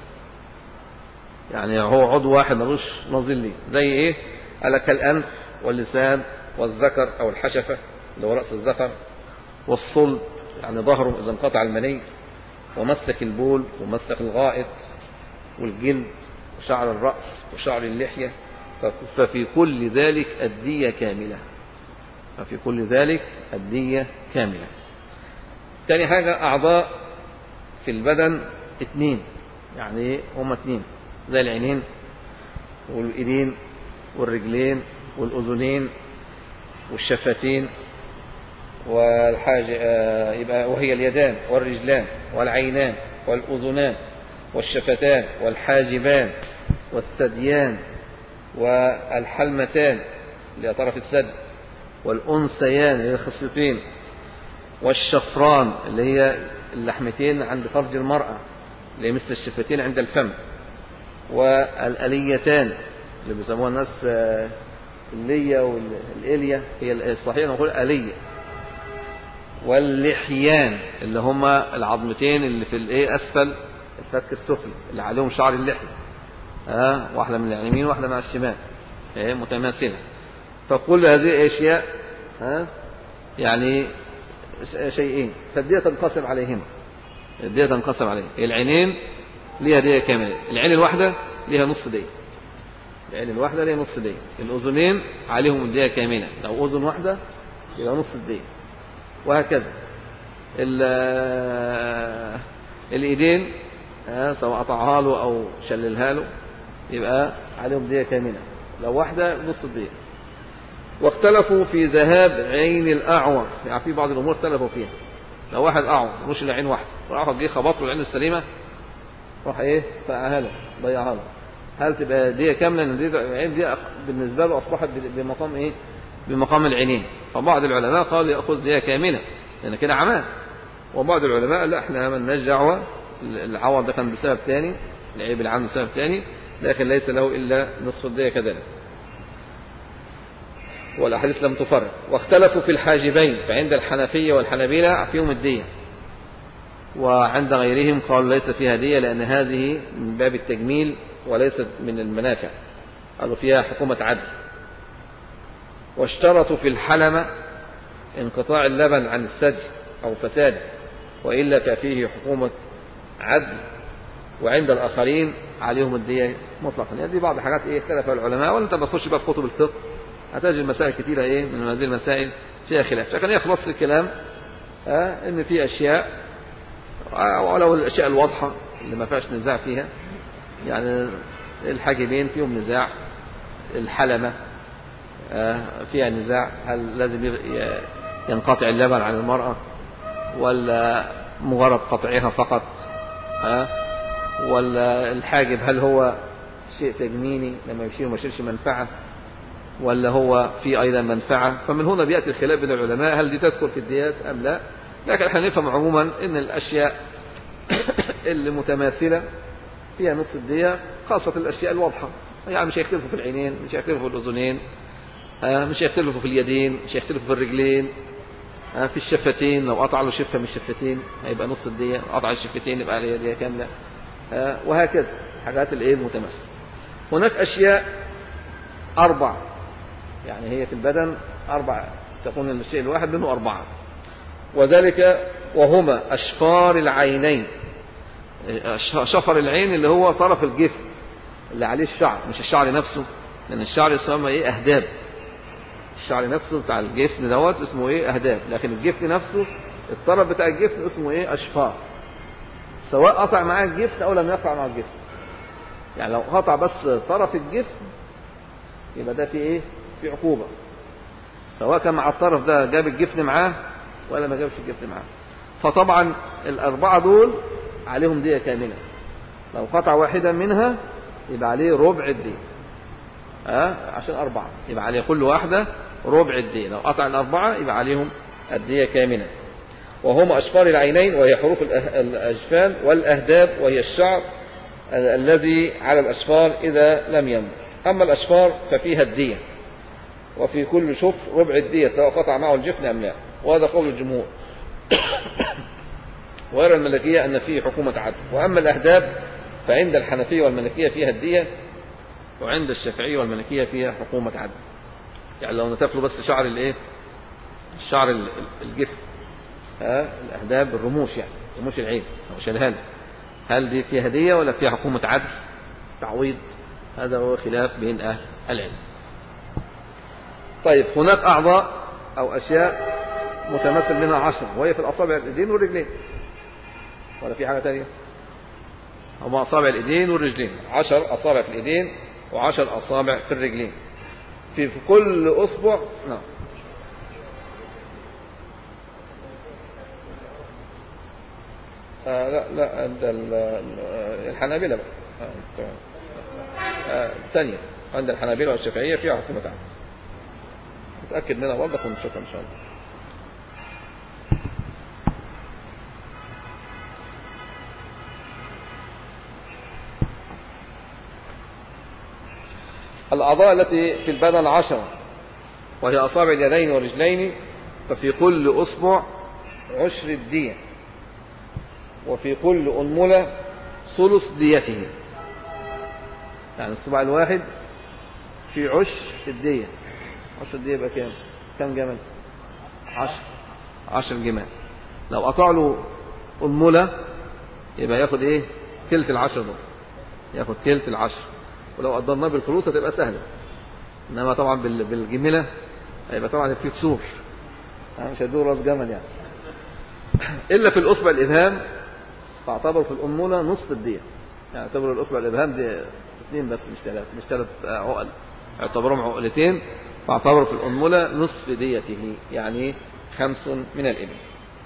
يعني هو عضو واحد ملوش نظير ليه زي إيه؟ قال لك الأنف واللسان والذكر أو الحشفة اللي هو رأس الذكر والصلب يعني ظهره إذا انقطع المني ومسلك البول ومسلك الغائط والجلد وشعر الرأس وشعر اللحية ففي كل ذلك الدية كاملة ففي كل ذلك الدية كاملة تاني حاجة أعضاء في البدن اتنين يعني هما اتنين زي العينين والإيدين والرجلين والأذنين والشفتين والحاج يبقى وهي اليدان والرجلان والعينان والأذنان والشفتان والحاجبان والثديان والحلمتان اللي طرف الثدي والأنثيان اللي هي الخصيتين والشفران اللي هي اللحمتين عند فرج المرأة اللي هي مثل الشفتين عند الفم والأليتان اللي بيسموها الناس اللية والإلية هي الصحيح نقول ألية واللحيان اللي هما العظمتين اللي في الايه اسفل الفك السفلي اللي عليهم شعر اللحية ها آه واحدة من اليمين واحدة من الشمال ايه متماثلة فكل هذه الاشياء ها آه يعني شيئين فالدية تنقسم عليهما الدية تنقسم عليهم العينين ليها دية كاملة العين الواحدة ليها نص دية العين الواحدة ليها نص دية الأذنين عليهم الدية كاملة لو أذن واحدة يبقى نص الدية وهكذا الإيدين سواء قطعها له أو شللها له يبقى عليهم دية كاملة لو واحدة نص الدية واختلفوا في ذهاب عين الأعور يعني في بعض الأمور اختلفوا فيها لو واحد أعور مش العين واحدة واحد جه خبط له العين السليمة راح إيه فقعها له ضيعها له هل تبقى دية كاملة لأن دي العين دي بالنسبة له أصبحت بمقام إيه بمقام العينين فبعض العلماء قال يأخذ دية كاملة لأن كده عماه وبعض العلماء لا احنا مالناش دعوة العوض ده كان بسبب تاني العيب العام بسبب تاني لكن ليس له إلا نصف الدية كذلك والأحاديث لم تفرق واختلفوا في الحاجبين فعند الحنفية والحنابلة فيهم الدية وعند غيرهم قالوا ليس فيها دية لأن هذه من باب التجميل وليست من المنافع قالوا فيها حكومة عدل واشترطوا في الحلمة انقطاع اللبن عن الثدي أو فساده وإلا ففيه حكومة عدل وعند الآخرين عليهم الدية مطلقا يعني دي بعض الحاجات إيه اختلف العلماء ولا أنت بتخش بقى في كتب الفقه هتجد مسائل كثيرة إيه من هذه المسائل فيها خلاف لكن هي خلاصة الكلام آه إن في أشياء ولو الأشياء الواضحة اللي ما فيهاش نزاع فيها يعني الحاجبين فيهم نزاع الحلمة فيها نزاع هل لازم ينقطع اللبن عن المرأة ولا مجرد قطعها فقط ها ولا الحاجب هل هو شيء تجميني لما يشيل وما يشيلش منفعة ولا هو في أيضا منفعة فمن هنا بيأتي الخلاف بين العلماء هل دي تدخل في الديات أم لا لكن احنا نفهم عموما ان الأشياء اللي متماثلة فيها نصف الدية خاصة الأشياء الواضحة يعني مش هيختلفوا في العينين مش هيختلفوا في الأذنين مش هيختلفوا في اليدين مش هيختلفوا في الرجلين في الشفتين لو قطع له شفة من الشفتين هيبقى نص الدية قطع الشفتين يبقى عليه دية كاملة وهكذا حاجات الايه المتماثلة هناك أشياء أربع يعني هي في البدن أربع تكون الشيء الواحد منه أربعة وذلك وهما أشفار العينين شفر العين اللي هو طرف الجفن اللي عليه الشعر مش الشعر نفسه لأن الشعر يسمى إيه أهداب الشعر نفسه بتاع الجفن دوت اسمه إيه أهداب لكن الجفن نفسه الطرف بتاع الجفن اسمه إيه أشفار سواء قطع معاه الجفن أو لم يقطع معاه الجفن يعني لو قطع بس طرف الجفن يبقى ده في إيه في عقوبة سواء كان مع الطرف ده جاب الجفن معاه ولا ما جابش الجفن معاه فطبعا الأربعة دول عليهم دية كاملة لو قطع واحدة منها يبقى عليه ربع الدية أه؟ عشان أربعة يبقى عليه كل واحدة ربع الدية لو قطع الأربعة يبقى عليهم الدية كاملة وهم أشفار العينين وهي حروف الأجفان والأهداب وهي الشعر الذي على الأشفار إذا لم ينمو أما الأشفار ففيها الدية وفي كل شفر ربع الدية سواء قطع معه الجفن أم لا وهذا قول الجمهور ويرى الملكية أن فيه حكومة عدل وأما الأهداب فعند الحنفية والملكية فيها الدية وعند الشافعية والملكية فيها حكومة عدل يعني لو نتف له بس شعر الايه الشعر الجفن ها الأهداب الرموش يعني رموش العين أو شلهان هل دي فيها هدية ولا فيها حكومة عدل تعويض هذا هو خلاف بين أهل العلم طيب هناك أعضاء أو أشياء متمثل منها عشرة وهي في الأصابع الإيدين والرجلين ولا في حاجة تانية هما أصابع الإيدين والرجلين عشر أصابع في الإيدين وعشر أصابع في الرجلين في كل أصبع نعم آه لا لا عند الحنابلة بقى آه آه الثانية عند الحنابلة والشافعية فيها حكومة عامة نتأكد منها برضه ونشوفها إن شاء الله الأعضاء التي في البدن عشرة وهي أصابع اليدين والرجلين ففي كل أصبع عشر الدية وفي كل أنملة ثلث ديته يعني الصباع الواحد في عشر الدية عشر الدية يبقى كام؟ كم جمل؟ عشر عشر جمال لو قطع له أنملة يبقى ياخد إيه؟ تلت العشر دول ياخد تلت العشر ولو قدرناه بالفلوس هتبقى سهلة إنما طبعا بالجملة هيبقى طبعا في كسور مش هيدور راس جمل يعني إلا في الأصبع الإبهام فاعتبروا في الأمولة نصف الدية يعني اعتبروا الأصبع الإبهام دي اثنين بس مش ثلاث مش ثلاث عقل اعتبرهم عقلتين فاعتبروا في الأنملة نصف ديته يعني خمس من الإبل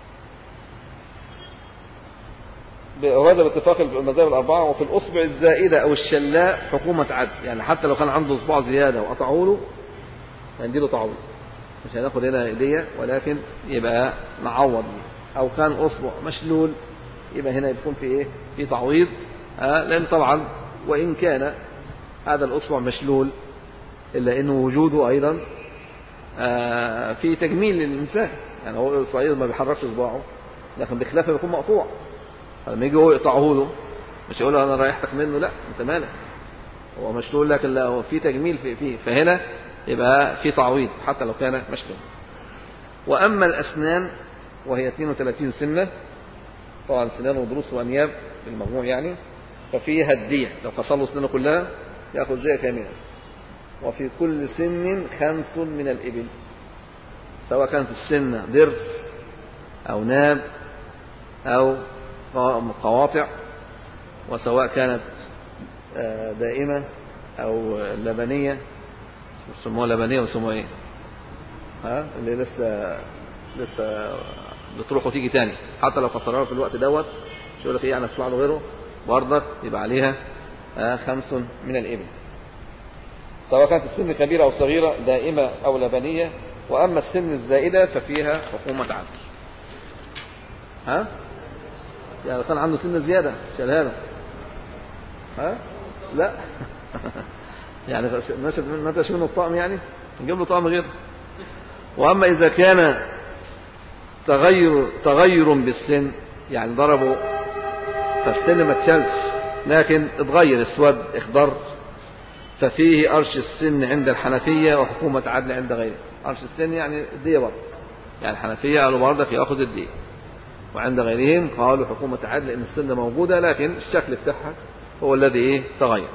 وهذا باتفاق المذاهب الأربعة وفي الأصبع الزائدة أو الشلاء حكومة عدل يعني حتى لو كان عنده صباع زيادة وقطعوا له هنديله تعويض مش هناخد هنا هدية ولكن يبقى نعوض أو كان أصبع مشلول يبقى هنا يكون في إيه في تعويض آه لأن طبعا وإن كان هذا الأصبع مشلول إلا أنه وجوده أيضا آه في تجميل للإنسان يعني هو الصعيد ما بيحركش صباعه لكن بخلافه بيكون مقطوع فلما يجي هو يقطعه له مش يقول له انا ريحتك منه لا انت مالك هو مشلول لكن لا هو في تجميل في فيه فهنا يبقى في تعويض حتى لو كان مشلول واما الاسنان وهي 32 سنه طبعا سنان وضروس وانياب بالمجموع يعني ففيها الدية لو فصل له سنانه كلها ياخذ دية كاملة وفي كل سن خمس من الإبل سواء كان في السن ضرس أو ناب أو قواطع وسواء كانت دائمة أو لبنية بيسموها لبنية بيسموها إيه؟ ها اللي لسه لسه بتروح وتيجي تاني حتى لو كسروها في الوقت دوت مش يقول لك ايه يعني تطلع له غيره برضك يبقى عليها خمس من الإبل سواء كانت السن كبيرة أو صغيرة دائمة أو لبنية وأما السن الزائدة ففيها حكومة عدل ها يعني كان عنده سن زيادة شالها له ها لا يعني ما تشوف منه الطعم يعني نجيب له طعم غير وأما إذا كان تغير تغير بالسن يعني ضربه فالسن ما اتشالش لكن اتغير اسود اخضر ففيه أرش السن عند الحنفية وحكومة عدل عند غيره أرش السن يعني الدية برضه يعني الحنفية قالوا برضك يأخذ الدية وعند غيرهم قالوا حكومة عدل إن السن موجودة لكن الشكل بتاعها هو الذي إيه تغير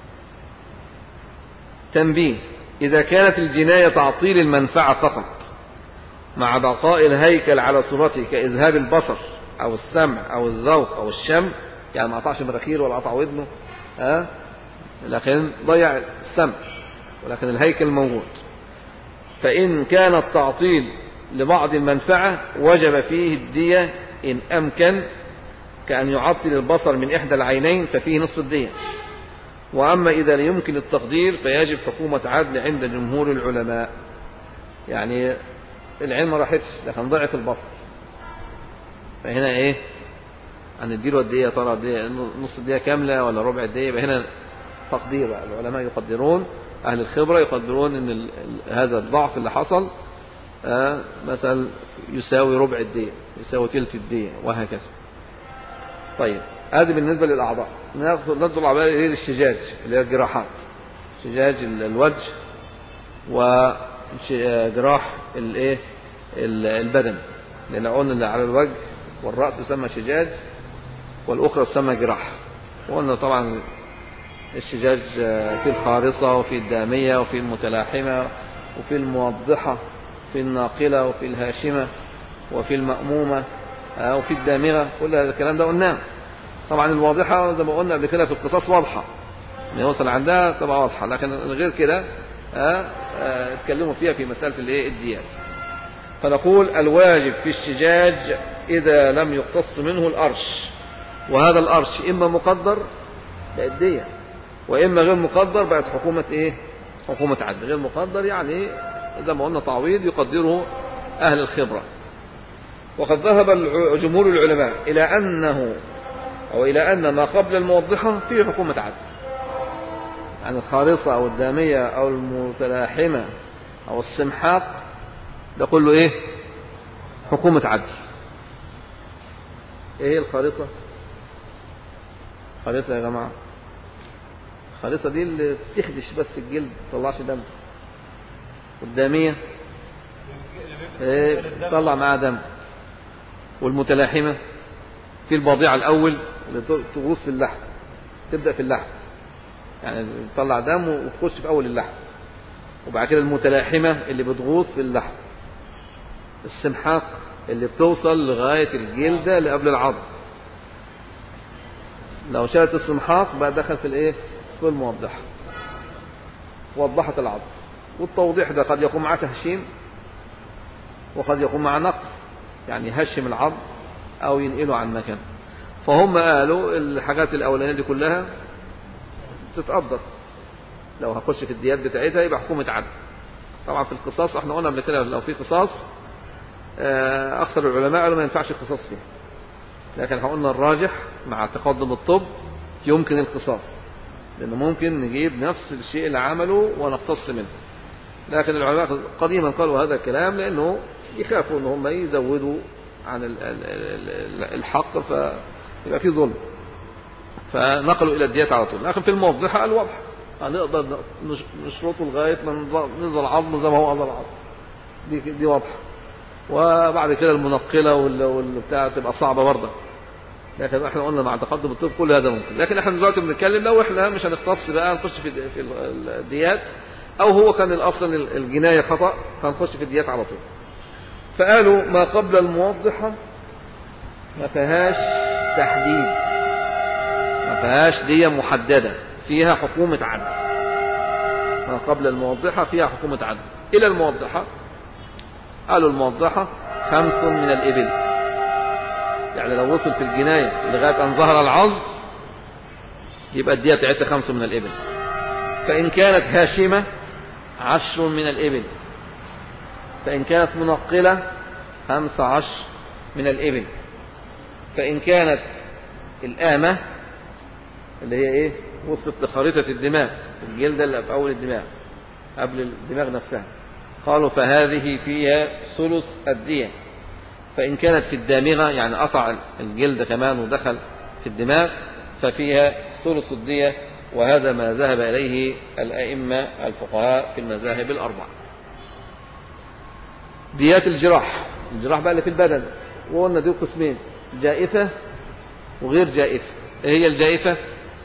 تنبيه إذا كانت الجناية تعطيل المنفعة فقط مع بقاء الهيكل على صورته كإذهاب البصر أو السمع أو الذوق أو الشم يعني ما قطعش مناخيره ولا قطع ودنه ها لكن ضيع السمع ولكن الهيكل موجود فإن كان التعطيل لبعض المنفعة وجب فيه الدية إن أمكن كأن يعطل البصر من إحدى العينين ففيه نصف الدية وأما إذا لا يمكن التقدير فيجب حكومة عدل عند جمهور العلماء يعني العين ما راحتش لكن ضعف البصر فهنا إيه هنديله قد ايه يا ترى دي نص الدقيقة كاملة ولا ربع الدقيقة يبقى هنا تقدير العلماء يقدرون أهل الخبرة يقدرون أن هذا الضعف اللي حصل آه مثلا يساوي ربع الدية يساوي ثلث الدية وهكذا طيب هذه بالنسبة للأعضاء ندخل على إيه الشجاج اللي هي الجراحات شجاج الوجه وجراح الايه البدن لأن قلنا اللي على الوجه والرأس يسمى شجاج والأخرى تسمى جراح وقلنا طبعا الشجاج في الخارصة وفي الدامية وفي المتلاحمة وفي الموضحة في الناقلة وفي الهاشمة وفي المأمومة وفي الدامغة كل هذا الكلام ده قلناه طبعا الواضحة زي ما قلنا قبل كده في القصاص واضحة ان يوصل عندها تبقى واضحة لكن غير كده اتكلموا فيها في مسألة الايه الديات فنقول الواجب في الشجاج إذا لم يقتص منه الأرش وهذا الأرش إما مقدر بقت دية وإما غير مقدر بقت حكومة إيه حكومة عدل غير مقدر يعني زي ما قلنا تعويض يقدره أهل الخبرة وقد ذهب جمهور العلماء إلى أنه أو إلى أن ما قبل الموضحة فيه حكومة عدل يعني الخارصة أو الدامية أو المتلاحمة أو السمحاق ده كله إيه حكومة عدل إيه هي الخارصة خالصة يا جماعة خالصة دي اللي تخدش بس الجلد ما تطلعش دم والدامية ايه تطلع معاها دم والمتلاحمة في البضيعة الأول اللي تغوص في اللحم تبدأ في اللحم يعني تطلع دم وتخش في أول اللحم وبعد كده المتلاحمة اللي بتغوص في اللحم السمحاق اللي بتوصل لغاية الجلدة اللي قبل العظم لو شالت السمحاق بقى دخل في الايه في الموضحة وضحت العظم والتوضيح ده قد يكون معاه تهشيم وقد يكون معاه نقل يعني يهشم العظم او ينقله عن مكان فهم قالوا الحاجات الاولانيه دي كلها تتقدر لو هخش في الديات بتاعتها يبقى حكومه عدل طبعا في القصاص احنا قلنا قبل كده لو في قصاص اكثر العلماء قالوا ما ينفعش القصاص فيه لكن احنا قلنا الراجح مع تقدم الطب يمكن القصاص لأنه ممكن نجيب نفس الشيء اللي عمله ونقتص منه لكن العلماء قديما قالوا هذا الكلام لأنه يخافوا أن هم يزودوا عن الحق فيبقى في ظلم فنقلوا إلى الديات على طول لكن في الموضحة قال واضح هنقدر نشرطه لغاية ما ننزل عظم زي ما هو أظل عظم دي, دي واضحة وبعد كده المنقلة والبتاع تبقى صعبة برضه لكن احنا قلنا مع تقدم الطب كل هذا ممكن لكن احنا دلوقتي بنتكلم لو احنا مش هنختص بقى نخش في في الديات او هو كان الاصل الجنايه خطا فنخش في الديات على طول فقالوا ما قبل الموضحه ما فيهاش تحديد ما فيهاش دية محددة فيها حكومة عدل ما قبل الموضحة فيها حكومة عدل إلى الموضحة قالوا الموضحة خمس من الإبل يعني لو وصل في الجناية لغاية أن ظهر العظم يبقى الدية بتاعتها خمس من الإبل فإن كانت هاشمة عشر من الإبل فإن كانت منقلة خمس عشر من الإبل فإن كانت الآمة اللي هي إيه وصلت لخريطة الدماغ الجلدة اللي في أول الدماغ قبل الدماغ نفسها قالوا فهذه فيها ثلث الدية فإن كانت في الدامغة يعني قطع الجلد كمان ودخل في الدماغ ففيها ثلث الدية وهذا ما ذهب إليه الأئمة الفقهاء في المذاهب الأربعة ديات الجراح الجراح بقى اللي في البدن وقلنا دي قسمين جائفة وغير جائفة ايه هي الجائفة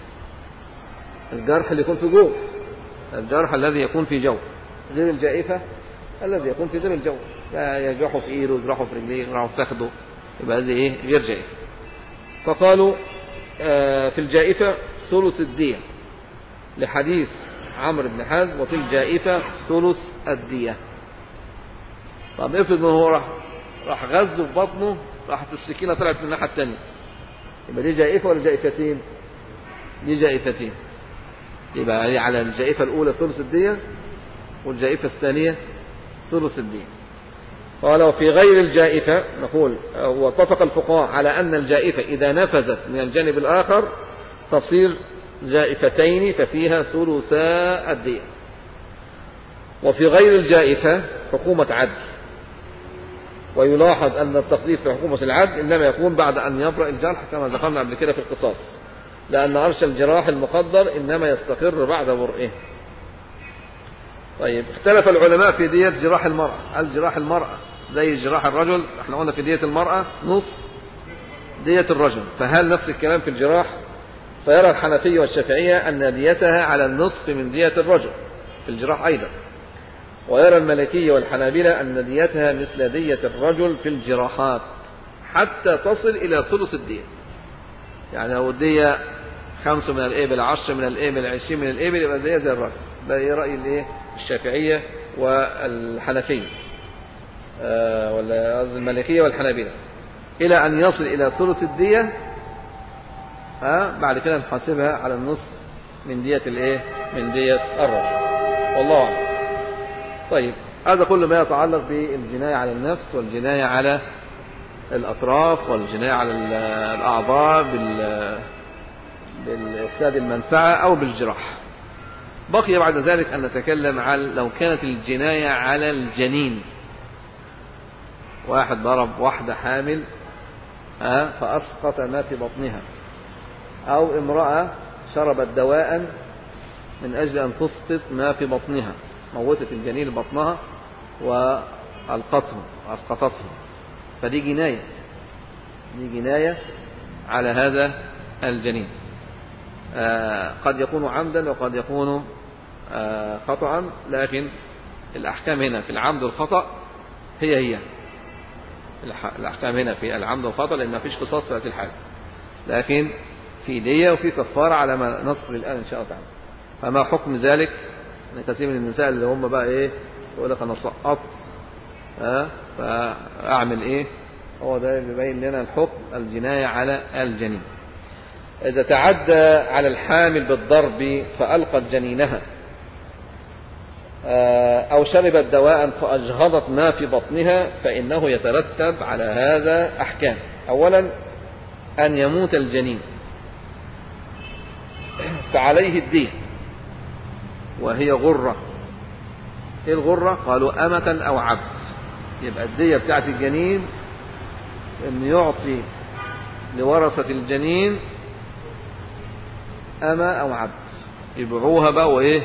الجرح اللي يكون في جوف الجرح الذي يكون في جوف غير الجائفة الذي يكون في غير الجوف لا يجرحه في ايده يجرحه في رجليه يجرحه في فخذه يبقى هذه ايه غير جائفة فقالوا آه في الجائفة ثلث الدية لحديث عمرو بن حزم وفي الجائفة ثلث الدية طب افرض ان هو راح راح غزه في بطنه راحت السكينة طلعت من الناحية الثانية يبقى دي جائفة ولا جائفتين دي جائفتين يبقى على الجائفة الأولى ثلث الدية والجائفة الثانية ثلث الدية قال وفي غير الجائفة نقول واتفق الفقهاء على أن الجائفة إذا نفذت من الجانب الآخر تصير جائفتين ففيها ثلثا الدية وفي غير الجائفة حكومة عدل ويلاحظ أن التقدير في حكومة العدل إنما يكون بعد أن يبرأ الجرح كما ذكرنا قبل كده في القصاص لأن عرش الجراح المقدر إنما يستقر بعد برئه طيب اختلف العلماء في دية جراح المرأة هل جراح المرأة زي جراح الرجل احنا قلنا في دية المرأة نص دية الرجل فهل نفس الكلام في الجراح فيرى الحنفية والشافعية أن ديتها على النصف من دية الرجل في الجراح أيضا ويرى الملكية والحنابلة أن ديتها مثل دية الرجل في الجراحات حتى تصل إلى ثلث الدية يعني لو الدية خمسة من الإبل عشرة من الإبل عشرين من الإبل يبقى زيها زي الرجل ده إيه رأي الإيه الشافعية والحنفية آه ولا قصدي المالكية والحنابلة إلى أن يصل إلى ثلث الدية ها بعد كده نحاسبها على النصف من دية الإيه من دية الرجل والله أعلم طيب هذا كل ما يتعلق بالجناية على النفس والجناية على الأطراف والجناية على الأعضاء بالإفساد المنفعة أو بالجراح بقي بعد ذلك أن نتكلم على لو كانت الجناية على الجنين واحد ضرب واحدة حامل فأسقط ما في بطنها أو امرأة شربت دواء من أجل أن تسقط ما في بطنها موتت الجنين بطنها وألقته وأسقطته فدي جناية دي جناية على هذا الجنين آه قد يكون عمدا وقد يكون آه خطأ لكن الأحكام هنا في العمد والخطأ هي هي الأحكام هنا في العمد والخطأ لأن ما فيش قصاص في هذه الحالة لكن في دية وفي كفارة على ما نذكر الآن إن شاء الله تعالى فما حكم ذلك ان كثير من النساء اللي هم بقى ايه يقول لك انا سقطت ها فاعمل ايه هو ده بيبين لنا الحكم الجناية على الجنين إذا تعدى على الحامل بالضرب فألقت جنينها أو شربت دواء فأجهضت ما في بطنها فإنه يترتب على هذا أحكام أولا أن يموت الجنين فعليه الدين وهي غرة ايه الغرة قالوا أمة أو عبد يبقى الدية بتاعت الجنين ان يعطي لورثة الجنين أمة أو عبد يبيعوها بقى وإيه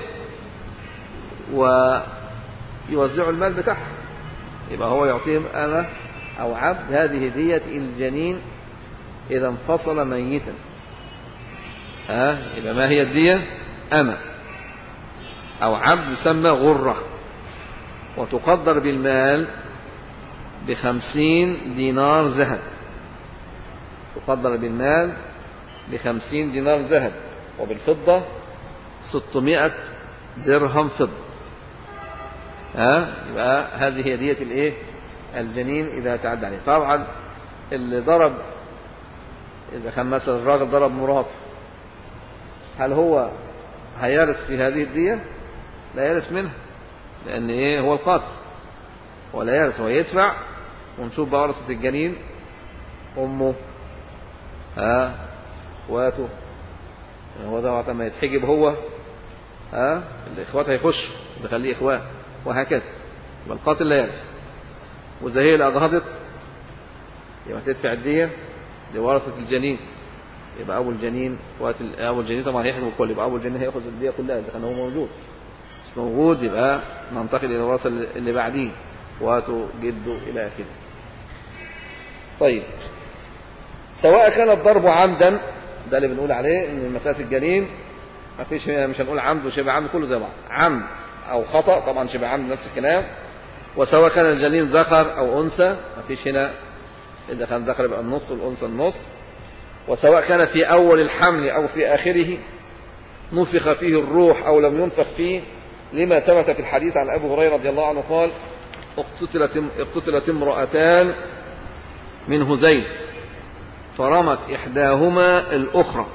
ويوزعوا المال بتاعها يبقى هو يعطيهم أمة أو عبد هذه دية الجنين إذا انفصل ميتا ها أه؟ يبقى ما هي الدية أمة أو عبد يسمى غرة وتقدر بالمال بخمسين دينار ذهب تقدر بالمال بخمسين دينار ذهب وبالفضة ستمائة درهم فضة ها يبقى هذه هي دية الايه الجنين إذا تعدى عليه طبعا اللي ضرب إذا كان مثلا الراجل ضرب مراته هل هو هيرث في هذه الدية لا يرث منها لأن إيه هو القاتل ولا يرث هو يدفع ونشوف بقى ورثة الجنين أمه ها اخواته هو ده وقت ما يتحجب هو ها الإخوات هيخشوا تخليه إخوان وهكذا يبقى القاتل لا يرث وإذا هي اللي أجهضت يبقى تدفع الدية لورثة الجنين يبقى أول جنين وقت أول جنين طبعا هيحجب الكل يبقى أول جنين هياخذ الدية كلها إذا كان هو موجود مش موجود يبقى ننتقل إلى الورثة اللي بعديه اخواته جده إلى آخره طيب سواء كان الضرب عمدا ده اللي بنقول عليه ان مسألة الجنين ما فيش مش هنقول عمد وشبه عمد كله زي بعض عمد او خطأ طبعا شبه عمد نفس الكلام وسواء كان الجنين ذكر او انثى ما فيش هنا اذا كان ذكر يبقى النص والانثى النص وسواء كان في اول الحمل او في اخره نفخ فيه الروح او لم ينفخ فيه لما ثبت في الحديث عن ابي هريره رضي الله عنه قال اقتتلت اقتتلت امرأتان من هزيل فرمت إحداهما الأخرى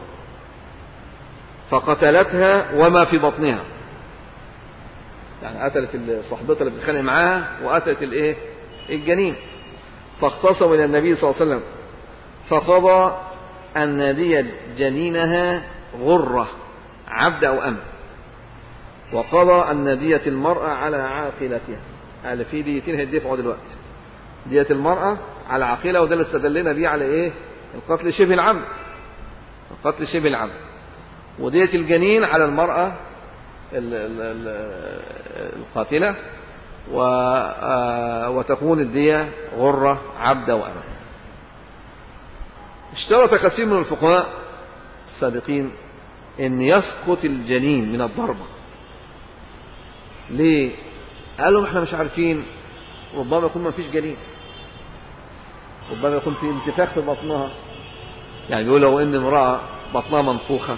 فقتلتها وما في بطنها يعني قتلت صاحبتها اللي بتتخانق معاها وقتلت الايه الجنين فاختصموا الى النبي صلى الله عليه وسلم فقضى ان دي جنينها غره عبد او ام وقضى ان دية المرأة على عاقلتها قال في ديتين هيدفعوا دلوقتي دية المرأة على عقيلة وده اللي استدلنا بيه على إيه القتل شبه العمد القتل شبه العمد ودية الجنين على المرأة القاتلة وتكون الدية غرة عبد وأمة اشترط كثير من الفقهاء السابقين ان يسقط الجنين من الضربة ليه قالوا احنا مش عارفين ربما يكون ما فيش جنين ربما يكون في انتفاخ في بطنها يعني بيقول لو ان امرأة بطنها منفوخة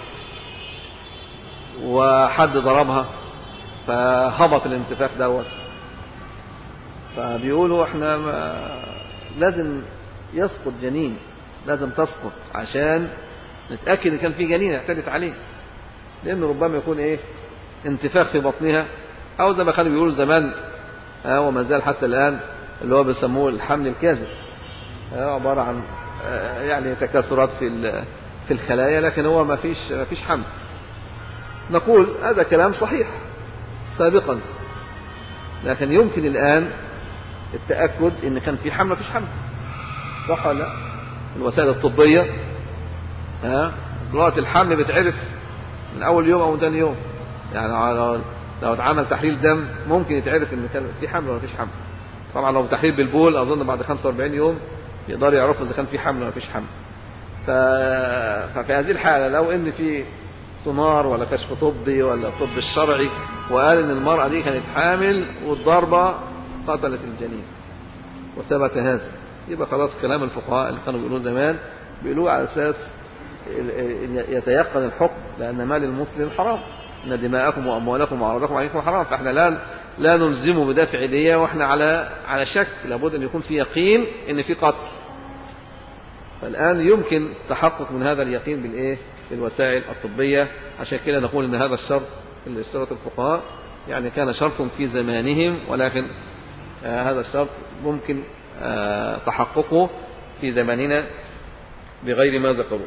وحد ضربها فهبط الانتفاخ دوت فبيقولوا احنا ما لازم يسقط جنين لازم تسقط عشان نتأكد ان كان في جنين اعتدت عليه لانه ربما يكون ايه انتفاخ في بطنها او زي ما كانوا بيقولوا زمان اه وما زال حتى الان اللي هو بيسموه الحمل الكاذب اه عبارة عن اه يعني تكاثرات في في الخلايا لكن هو ما فيش ما فيش حمل نقول هذا كلام صحيح سابقا لكن يمكن الآن التأكد إن كان في حمل فيش حمل صح ولا لا الوسائل الطبية ها دلوقتي الحمل بيتعرف من أول يوم أو من ثاني يوم يعني لو لو اتعمل تحليل دم ممكن يتعرف إن كان في حمل ولا فيش حمل طبعا لو تحليل بالبول أظن بعد 45 يوم يقدروا يعرفوا إذا كان في حمل ولا فيش حمل ف... ففي هذه الحالة لو إن في سونار ولا كشف طبي ولا الطب الشرعي وقال ان المرأة دي كانت حامل والضربة قتلت الجنين وثبت هذا يبقى خلاص كلام الفقهاء اللي كانوا بيقولوه زمان بيقولوه على اساس يتيقن الحكم لان مال المسلم حرام ان دماءكم واموالكم واعراضكم عليكم حرام فاحنا لا لا نلزمه بدافع دية واحنا على على شك لابد ان يكون في يقين ان في قتل فالان يمكن تحقق من هذا اليقين بالايه بالوسائل الطبية عشان كده نقول ان هذا الشرط اللي اشترط الفقهاء يعني كان شرط في زمانهم ولكن آه هذا الشرط ممكن آه تحققه في زماننا بغير ما ذكروا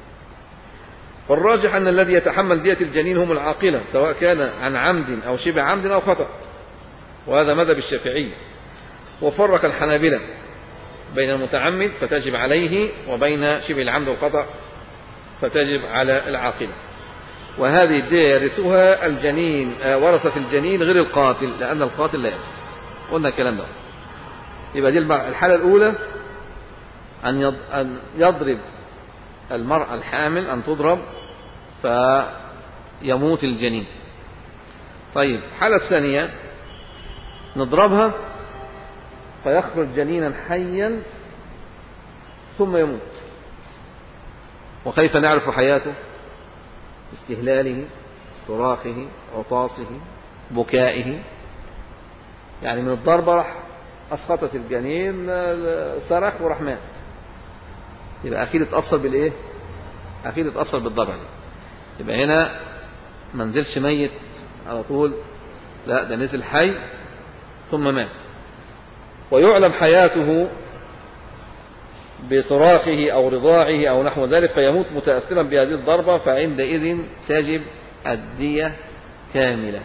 والراجح أن الذي يتحمل دية الجنين هم العاقلة سواء كان عن عمد أو شبه عمد أو خطأ وهذا مذهب الشافعي وفرق الحنابلة بين المتعمد فتجب عليه وبين شبه العمد والخطأ فتجب على العاقلة وهذه الدية يرثها الجنين ورثة الجنين غير القاتل لأن القاتل لا يرث قلنا الكلام ده يبقى دي الحالة الأولى أن أن يضرب المرأة الحامل أن تضرب فيموت الجنين طيب الحالة الثانية نضربها فيخرج جنينا حيا ثم يموت وكيف نعرف حياته استهلاله صراخه عطاسه بكائه يعني من الضربة راح أسقطت الجنين صرخ وراح مات يبقى أكيد اتأثر بالإيه أكيد اتأثر بالضربة دي يبقى هنا ما نزلش ميت على طول لا ده نزل حي ثم مات ويعلم حياته بصراخه أو رضاعه أو نحو ذلك فيموت متأثرا بهذه الضربة فعندئذ تجب الدية كاملة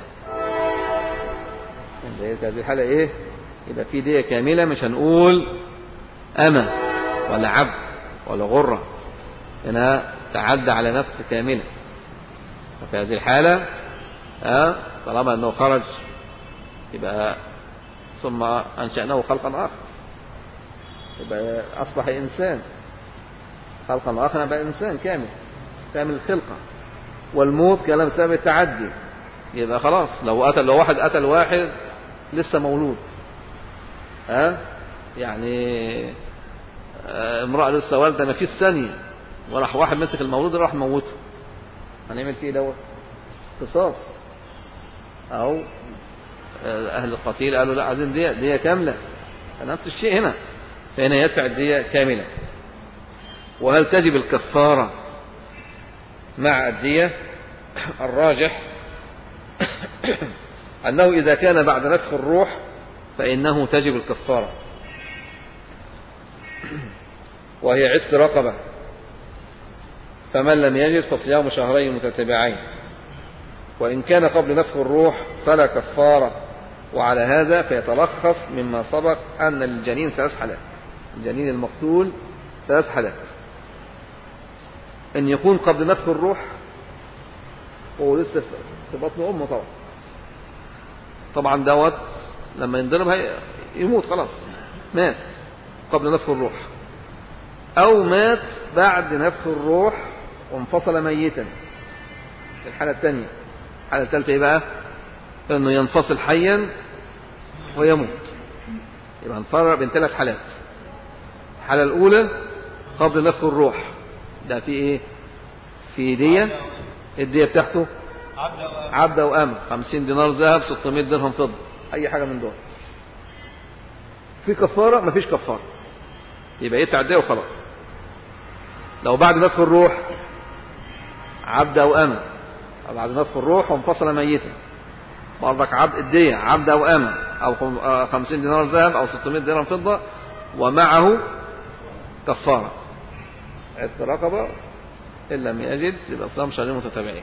عندئذ هذه الحالة إيه يبقى في دية كاملة مش هنقول أما ولا عبد ولا غرة هنا تعدى على نفس كاملة ففي هذه الحالة أه طالما أنه خرج يبقى ثم أنشأناه خلقا آخر يبقى أصبح إنسان خلقا آخر يبقى إنسان كامل كامل الخلقة والموت كلام سبب التعدي يبقى خلاص لو قتل لو واحد قتل واحد لسه مولود ها أه؟ يعني امرأة لسه والدة ما فيش ثانية وراح واحد مسك المولود راح موته هنعمل فيه دوت قصاص أو أهل القتيل قالوا لا عايزين دية دية كاملة فنفس الشيء هنا فهنا يدفع الدية كاملة وهل تجب الكفارة مع الدية الراجح أنه إذا كان بعد نفخ الروح فإنه تجب الكفارة وهي عتق رقبة فمن لم يجد فصيام شهرين متتبعين وإن كان قبل نفخ الروح فلا كفارة وعلى هذا فيتلخص مما سبق أن الجنين ثلاث حالات الجنين المقتول ثلاث حالات أن يكون قبل نفخ الروح وهو لسه في بطن أمه طبعا طبعا دوت لما ينضرب يموت خلاص مات قبل نفخ الروح أو مات بعد نفخ الروح وانفصل ميتا الحالة الثانية الحالة الثالثة إيه بقى؟ إنه ينفصل حيا ويموت يبقى هنفرق بين ثلاث حالات الحالة الأولى قبل نفخ الروح ده في إيه؟ في دية الدية بتاعته عبد أو أم 50 دينار ذهب 600 درهم فضة أي حاجة من دول في كفارة مفيش كفارة يبقى يدفع الدية وخلاص لو بعد نفخ الروح عبد أو أم بعد نفخ الروح وانفصل ميتا برضك عبد الدية عبد أو أم أو 50 دينار ذهب أو 600 درهم فضة ومعه كفارة عتق رقبة إن لم يجد يبقى صيام شهرين متتابعين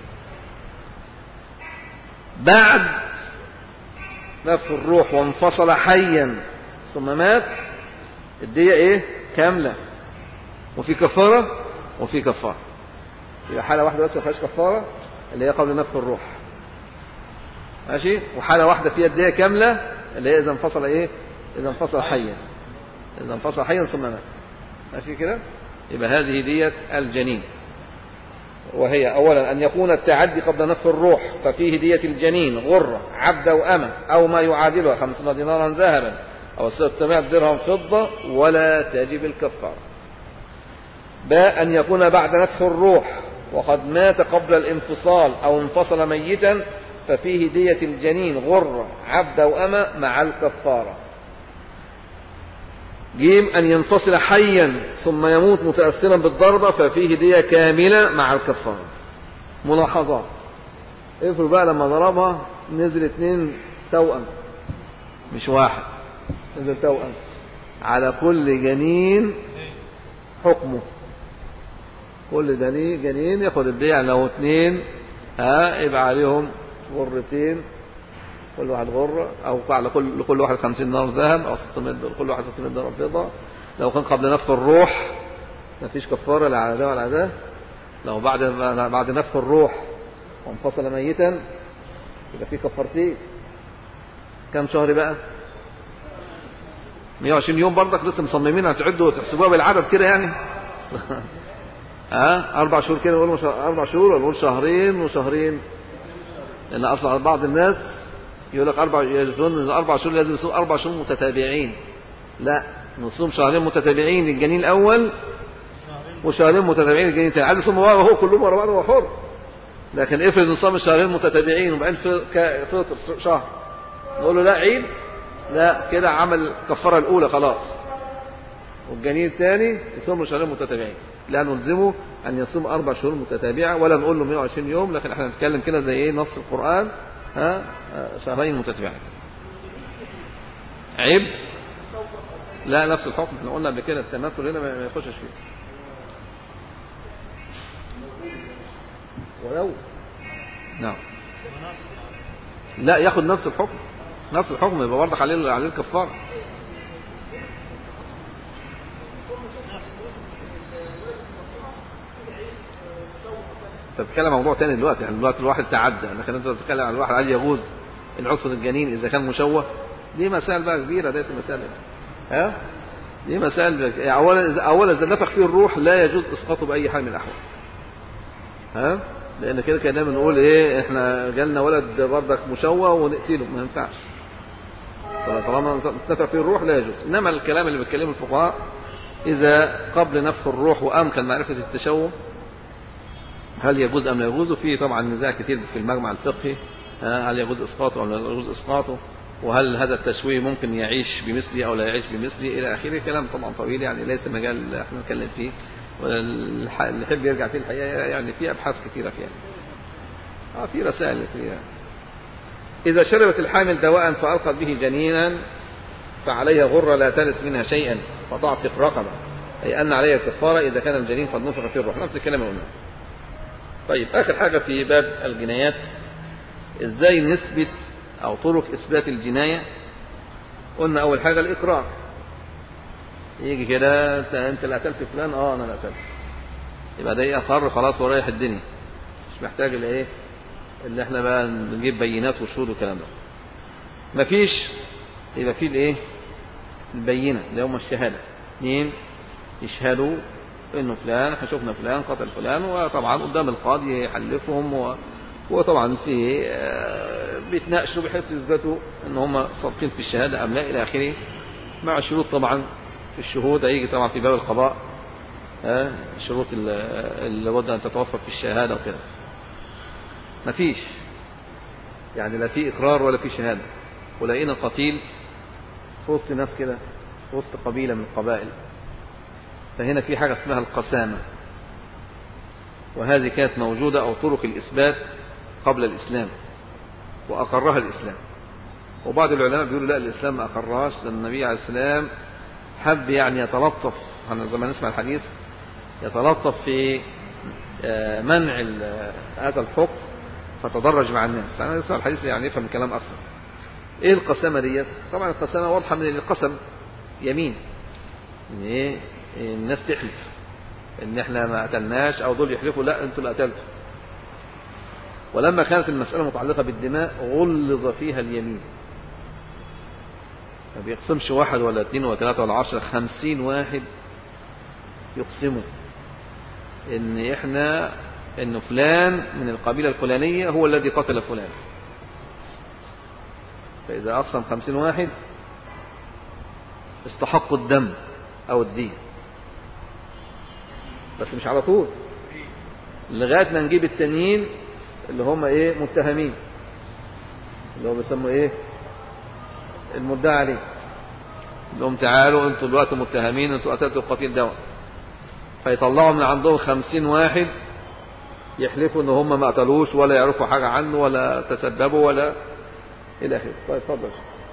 بعد نفخ الروح وانفصل حيا ثم مات الدية ايه كاملة وفي كفارة وفي كفارة يبقى حالة واحدة بس ما فيهاش كفارة اللي هي قبل نفخ الروح ماشي وحالة واحدة فيها الدية كاملة اللي هي إذا انفصل ايه إذا انفصل حيا إذا انفصل حيا ثم مات ماشي كده يبقى هذه دية الجنين وهي أولا أن يكون التعدي قبل نفخ الروح ففيه دية الجنين غرة عبد أو أمة أو ما يعادلها خمسون دينارا ذهبا أو ستمائة درهم فضة ولا تجب الكفارة باء أن يكون بعد نفخ الروح وقد مات قبل الانفصال أو انفصل ميتا ففيه دية الجنين غرة عبد أو أمة مع الكفارة جيم أن ينفصل حيا ثم يموت متأثرا بالضربة ففيه دية كاملة مع الكفارة ملاحظات افرض بقى لما ضربها نزل اتنين توأم مش واحد نزل توأم على كل جنين حكمه كل جنين جنين ياخد الدية لو اتنين ها يبقى عليهم غرتين كل واحد غرة أو على كل لكل واحد 50 دينار ذهب أو 600 كل واحد 600 دينار فضة لو كان قبل نفخ الروح ما فيش كفارة لا على ده ولا على ده لو بعد بعد نفخ الروح وانفصل ميتا يبقى في كفارتين كم شهر بقى 120 يوم برضك لسه مصممين هتعدوا وتحسبوها بالعدد كده يعني ها أربع شهور كده نقول أربع شهور ولا نقول شهرين وشهرين لأن أصلا بعض الناس يقول لك أربع يظن إن أربع شهور لازم يصوم أربع شهور متتابعين لا نصوم شهرين متتابعين للجنين الأول وشهرين متتابعين للجنين الثاني عايز يصوم هو كلهم ورا بعض هو حر لكن افرض نصام شهرين متتابعين وبعدين فطر شهر نقول له لا عيد لا كده عمل كفاره الاولى خلاص والجنين الثاني يصوم شهرين متتابعين لا نلزمه ان يصوم اربع شهور متتابعه ولا نقول له 120 يوم لكن احنا نتكلم كده زي ايه نص القران ها شهرين متتابعين عيب لا نفس الحكم احنا قلنا قبل كده التماثل هنا ما يخشش فيه ولو نعم لا ياخد نفس الحكم نفس الحكم يبقى برضك عليه عليه الكفاره انت بتتكلم عن موضوع تاني دلوقتي يعني دلوقتي الواحد تعدى لكن انت بتتكلم عن الواحد هل يجوز العصر الجنين اذا كان مشوه دي مسائل بقى كبيره ديت المسائل ها دي مسائل اولا اذا اولا اذا نفخ فيه الروح لا يجوز اسقاطه باي حال من الاحوال ها لان كده كنا بنقول ايه احنا جالنا ولد بردك مشوه ونقتله ما ينفعش طالما نفخ فيه الروح لا يجوز انما الكلام اللي بيتكلمه الفقهاء اذا قبل نفخ الروح وامكن معرفه التشوه هل يجوز ام لا يجوز وفي طبعا نزاع كتير في المجمع الفقهي هل يجوز اسقاطه او لا يجوز اسقاطه وهل هذا التشويه ممكن يعيش بمثلي او لا يعيش بمثلي الى اخره كلام طبعا طويل يعني ليس مجال احنا نتكلم فيه اللي يحب يرجع فيه الحقيقه يعني في ابحاث كثيره فيها اه في رسائل فيها اذا شربت الحامل دواء فالقت به جنينا فعليها غره لا تلس منها شيئا فتعتق رقبه اي ان عليها الكفاره اذا كان الجنين قد نفخ فيه الروح نفس الكلام اللي قلناه طيب اخر حاجه في باب الجنايات ازاي نثبت أو طرق إثبات الجناية قلنا أول حاجة الإقرار يجي كده أنت أنت اللي قتلت فلان أه أنا اللي قتلت يبقى ده إيه أقر خلاص ورايح الدنيا مش محتاج الإيه اللي إحنا بقى نجيب بينات وشهود والكلام ده مفيش يبقى فيه الإيه البينة اللي هم الشهادة اثنين يشهدوا انه فلان احنا شفنا فلان قتل فلان وطبعا قدام القاضي يحلفهم و... وطبعا في بيتناقشوا بحيث يثبتوا ان هم صادقين في الشهاده ام لا الى اخره مع شروط طبعا في الشهود هيجي طبعا في باب القضاء الشروط اللي لابد ان تتوفر في الشهاده وكده مفيش يعني لا في اقرار ولا في شهاده ولقينا قتيل في وسط ناس كده في وسط قبيله من القبائل فهنا في حاجة اسمها القسامة وهذه كانت موجودة أو طرق الإثبات قبل الإسلام وأقرها الإسلام وبعض العلماء بيقولوا لا الإسلام ما أقرهاش لأن النبي عليه السلام حب يعني يتلطف احنا زي ما نسمع الحديث يتلطف في منع هذا الحكم فتدرج مع الناس أنا نسمع الحديث يعني يفهم الكلام أكثر إيه القسامة ديت طبعا القسامة واضحة من القسم يمين إن إيه الناس تحلف ان احنا ما قتلناش او دول يحلفوا لا انتوا اللي قتلتوا ولما كانت المسألة متعلقة بالدماء غلظ فيها اليمين ما بيقسمش واحد ولا اثنين ولا ثلاثة ولا عشرة خمسين واحد يقسموا ان احنا ان فلان من القبيلة الفلانية هو الذي قتل فلان فإذا أقسم خمسين واحد استحقوا الدم أو الدين بس مش على طول لغاية ما نجيب التانيين اللي هم ايه متهمين اللي هو بيسموا ايه المدعى عليه اللي هم تعالوا انتوا دلوقتي متهمين انتوا قتلتوا القتيل ده فيطلعوا من عندهم خمسين واحد يحلفوا ان هم ما قتلوش ولا يعرفوا حاجة عنه ولا تسببوا ولا الى اخره طيب اتفضل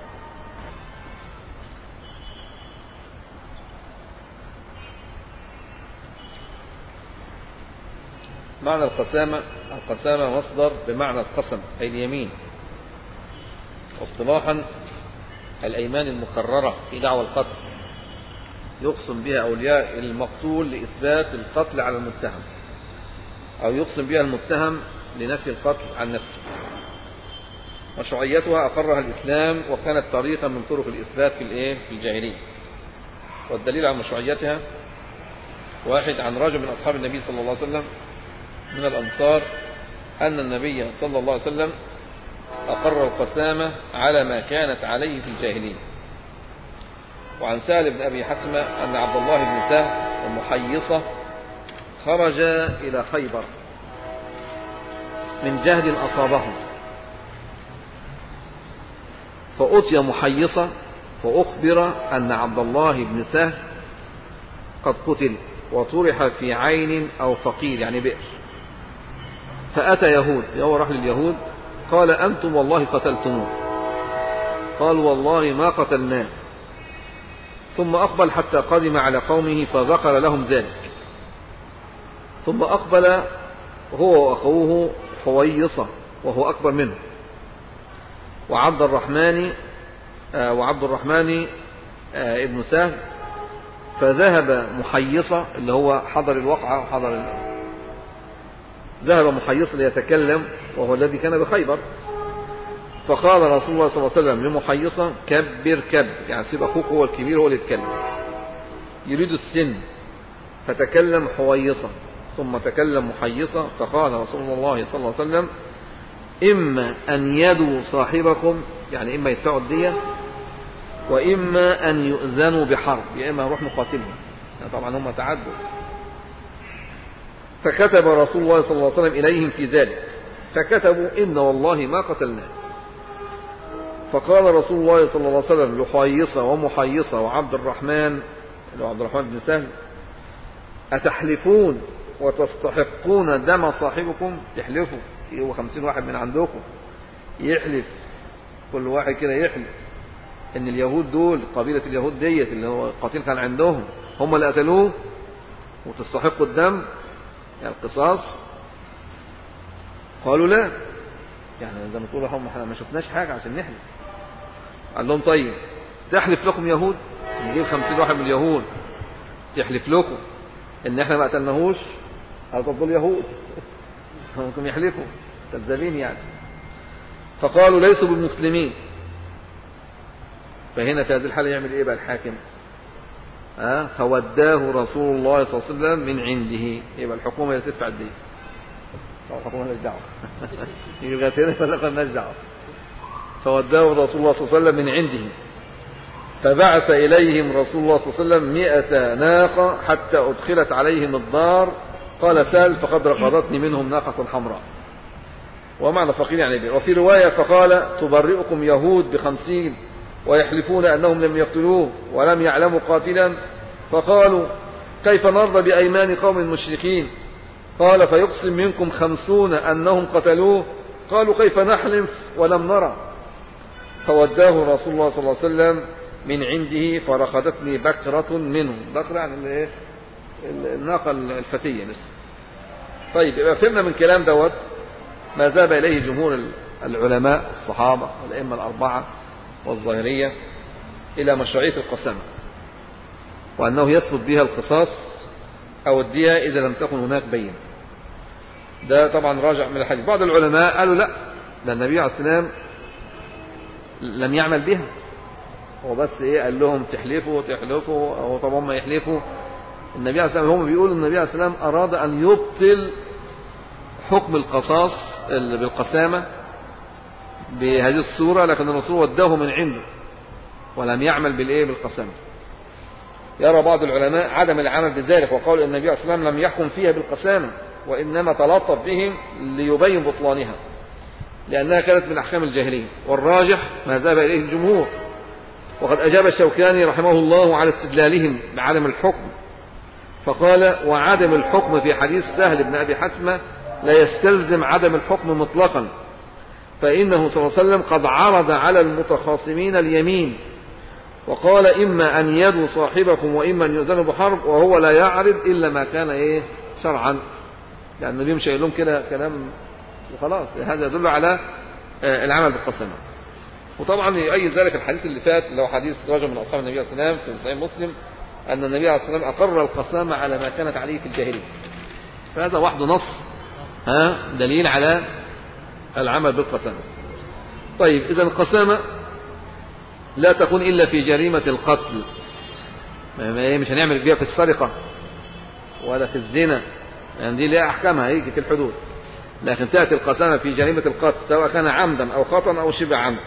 معنى القسامة القسامة مصدر بمعنى القسم أي اليمين واصطلاحا الأيمان المقررة في دعوى القتل يقسم بها أولياء المقتول لإثبات القتل على المتهم أو يقسم بها المتهم لنفي القتل عن نفسه مشروعيتها أقرها الإسلام وكانت طريقا من طرق الإثبات في الإيه في الجاهلية والدليل على مشروعيتها واحد عن رجل من أصحاب النبي صلى الله عليه وسلم من الأنصار أن النبي صلى الله عليه وسلم أقر القسامة على ما كانت عليه في الجاهلية وعن سهل بن أبي حثمة أن عبد الله بن سهل ومحيصة خرج إلى خيبر من جهد أصابهم فأتي محيصة وأخبر أن عبد الله بن سهل قد قتل وطرح في عين أو فقير يعني بئر فأتى يهود هو راح لليهود قال أنتم والله قتلتموه قالوا والله ما قتلناه ثم أقبل حتى قدم على قومه فذكر لهم ذلك ثم أقبل هو وأخوه حويصة وهو أكبر منه وعبد الرحمن آه وعبد الرحمن آه ابن سهل فذهب محيصة اللي هو حضر الوقعة وحضر ال... ذهب محيصة ليتكلم وهو الذي كان بخيبر فقال رسول الله صلى الله عليه وسلم لمحيصة كبر كبر يعني سيب أخوك هو الكبير هو اللي يتكلم يريد السن فتكلم حويصة ثم تكلم محيصة فقال رسول الله صلى الله عليه وسلم إما أن يدوا صاحبكم يعني إما يدفعوا الدية وإما أن يؤذنوا بحرب يا إما نروح نقاتلهم يعني طبعا هم تعدوا فكتب رسول الله صلى الله عليه وسلم إليهم في ذلك فكتبوا إن والله ما قتلناه فقال رسول الله صلى الله عليه وسلم لحيصة ومحيصة وعبد الرحمن اللي هو عبد الرحمن بن سهل أتحلفون وتستحقون دم صاحبكم تحلفوا هو خمسين واحد من عندكم يحلف كل واحد كده يحلف ان اليهود دول قبيلة اليهود ديت اللي هو القتيل كان عندهم هم اللي قتلوه وتستحقوا الدم يعني القصاص قالوا لا يعني زي ما تقولوا هم احنا ما شفناش حاجة عشان نحلف قال لهم طيب تحلف لكم يهود نجيب خمسين واحد من اليهود يحلف لكم ان احنا ما قتلناهوش قال طب دول يهود ممكن يحلفوا كذابين يعني فقالوا ليسوا بالمسلمين فهنا في هذه الحالة يعمل ايه بقى الحاكم أه؟ فوداه رسول الله صلى الله عليه وسلم من عنده يبقى الحكومة اللي تدفع الدين طبعا الحكومة مالهاش دعوة يجي لغاية هنا ولا مالهاش دعوة فوداه رسول الله صلى الله عليه وسلم من عنده فبعث إليهم رسول الله صلى الله عليه وسلم مئة ناقة حتى أدخلت عليهم الدار قال سال فقد رقضتني منهم ناقة حمراء ومعنى فقير يعني بي. وفي رواية فقال تبرئكم يهود بخمسين ويحلفون أنهم لم يقتلوه ولم يعلموا قاتلا فقالوا كيف نرضى بأيمان قوم مشركين قال فيقسم منكم خمسون أنهم قتلوه قالوا كيف نحلف ولم نرى فوداه رسول الله صلى الله عليه وسلم من عنده فرقدتني بكرة منهم بكرة يعني الايه الناقة الفتية لسه طيب يبقى فهمنا من كلام دوت ما ذهب إليه جمهور العلماء الصحابة والأئمة الأربعة والظاهرية إلى مشروعية القسامة وأنه يثبت بها القصاص أو الدية إذا لم تكن هناك بين ده طبعا راجع من الحديث بعض العلماء قالوا لا ده النبي عليه السلام لم يعمل بها هو بس ايه قال لهم تحلفوا تحلفوا او طب هم يحلفوا النبي عليه السلام هم بيقولوا النبي عليه السلام اراد ان يبطل حكم القصاص بالقسامه بهذه الصوره لكن الرسول وداه من عنده ولم يعمل بالايه بالقسامه يرى بعض العلماء عدم العمل بذلك وقال النبي عليه السلام لم يحكم فيها بالقسامه وانما تلطف بهم ليبين بطلانها لانها كانت من احكام الجاهليه والراجح ما ذهب اليه الجمهور وقد أجاب الشوكاني رحمه الله على استدلالهم بعدم الحكم فقال وعدم الحكم في حديث سهل بن أبي حسمة لا يستلزم عدم الحكم مطلقا فإنه صلى الله عليه وسلم قد عرض على المتخاصمين اليمين وقال إما أن يدوا صاحبكم وإما أن يؤذنوا بحرب وهو لا يعرض إلا ما كان إيه شرعا يعني النبي مش لهم كده كلام وخلاص هذا يدل على العمل بالقسمه وطبعا يؤيد ذلك الحديث اللي فات اللي هو حديث رجل من اصحاب النبي صلى الله عليه وسلم في صحيح مسلم ان النبي عليه الصلاه والسلام اقر القسامه على ما كانت عليه في الجاهليه فهذا وحده نص ها دليل على العمل بالقسامه طيب اذا القسامه لا تكون الا في جريمه القتل مش هنعمل بيها في السرقه ولا في الزنا يعني دي ليها احكامها هيجي في الحدود لكن تاتي القسامه في جريمه القتل سواء كان عمدا او خطا او شبه عمد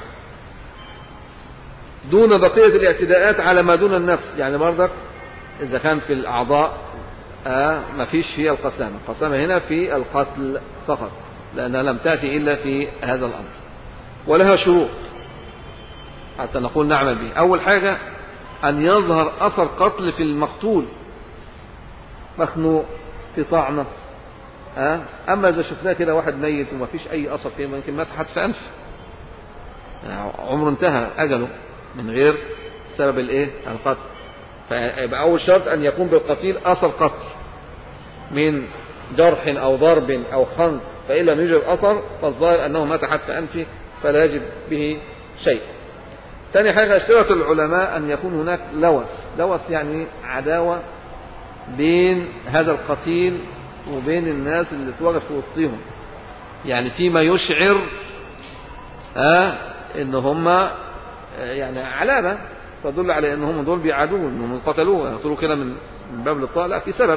دون بقية الاعتداءات على ما دون النفس يعني برضك إذا كان في الأعضاء آه ما فيش فيها القسامة القسامة هنا في القتل فقط لأنها لم تأتي إلا في هذا الأمر ولها شروط حتى نقول نعمل به أول حاجة أن يظهر أثر قتل في المقتول مخنوق في طعنة آه؟ أما إذا شفناه كده واحد ميت وما فيش أي أثر فيه ممكن مات حد في أنف يعني عمره انتهى أجله من غير سبب الايه القتل فيبقى اول شرط ان يكون بالقتيل اثر قتل من جرح او ضرب او خنق فان لم يوجد اثر فالظاهر انه مات حتى انفه فلا يجب به شيء ثاني حاجة اشترط العلماء أن يكون هناك لوث لوث يعني عداوة بين هذا القتيل وبين الناس اللي اتواجد في وسطهم يعني فيما يشعر آه ان هم يعني علامة تدل على ان هم دول بيعادوه انهم قتلوه يقتلوه كده من باب الإبطاء لا في سبب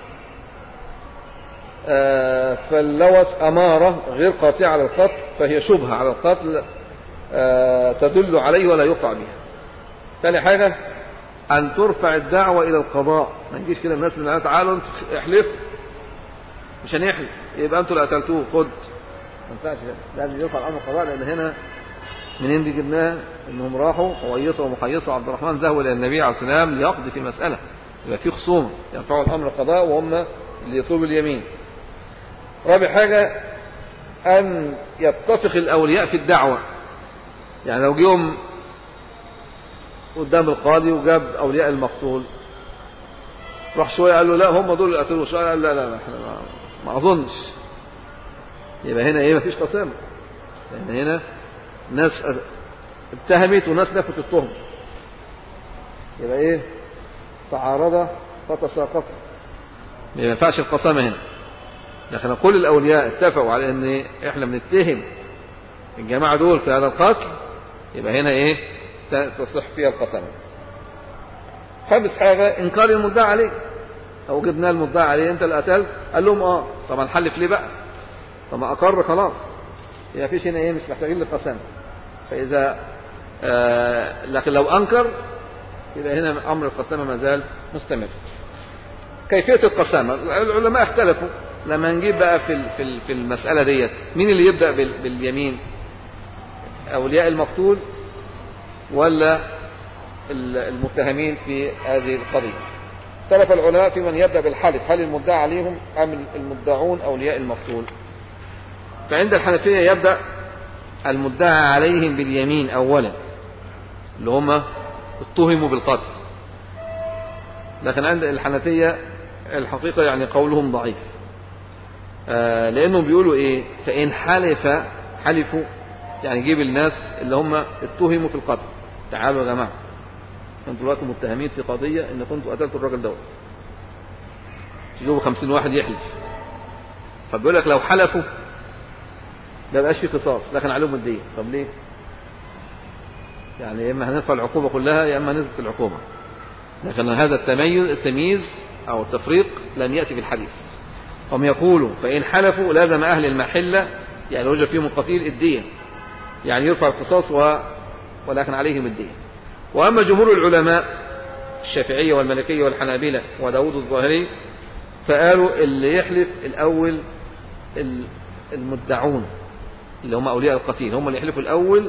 آه فاللوث أمارة غير قاطعة على القتل فهي شبهة على القتل آه تدل عليه ولا يقع بها ثاني حاجة أن ترفع الدعوة إلى القضاء ما نجيش كده الناس من تعالوا انتوا احلفوا مش هنحلف يبقى انتوا اللي قتلتوه خد ما ينفعش لازم يرفع الأمر القضاء لأن هنا منين دي جبناها انهم راحوا قويصه ومقيصه وعبد الرحمن ذهبوا الى النبي عليه السلام ليقضي في المساله يبقى في خصومه يرفعوا الامر القضاء وهم اللي يطلبوا اليمين رابع حاجه ان يتفق الاولياء في الدعوه يعني لو جيهم قدام القاضي وجاب اولياء المقتول راح شويه قال له لا هم دول اللي قتلوه شويه قال لا لا احنا ما, ما اظنش يبقى هنا ايه ما فيش قسامه لأن هنا ناس اتهمت وناس نفت التهم يبقى ايه تعارض فتساقط ما ينفعش القسامة هنا لكن كل الأولياء اتفقوا على ان احنا بنتهم الجماعة دول في هذا القتل يبقى هنا ايه تصح فيها القسامة خامس حاجة إنكار المدعى عليه أو جبنا المدعى عليه أنت اللي قتلت قال لهم آه طبعا حلف ليه بقى طب ما أقر خلاص يبقى فيش هنا إيه مش محتاجين للقسامة فإذا آه لكن لو أنكر يبقى هنا أمر القسامة ما زال مستمر كيفية القسامة العلماء اختلفوا لما نجيب بقى في في في المسألة ديت مين اللي يبدأ باليمين أولياء المقتول ولا المتهمين في هذه القضية اختلف العلماء في من يبدأ بالحلف هل المدعى عليهم أم المدعون أولياء المقتول فعند الحنفية يبدأ المدعى عليهم باليمين أولا اللي هم اتهموا بالقتل لكن عند الحنفية الحقيقة يعني قولهم ضعيف آه لأنهم بيقولوا إيه فإن حلف حلفوا يعني جيب الناس اللي هم اتهموا في القتل تعالوا يا جماعة انتوا دلوقتي متهمين في قضية ان كنتوا قتلتوا الراجل دوت تجيبوا خمسين واحد يحلف فبيقول لك لو حلفوا ما بقاش في قصاص لكن عليهم الدين طب ليه يعني يا اما هندفع العقوبة كلها يا اما نثبت العقوبة لكن هذا التميز التمييز او التفريق لم يأتي في الحديث هم يقولوا فإن حلفوا لازم أهل المحلة يعني وجد فيهم القتيل الدين يعني يرفع القصاص و... ولكن عليهم الدين وأما جمهور العلماء الشافعية والملكية والحنابلة وداود الظاهري فقالوا اللي يحلف الأول المدعون اللي هم أولياء القتيل هم اللي يحلفوا الأول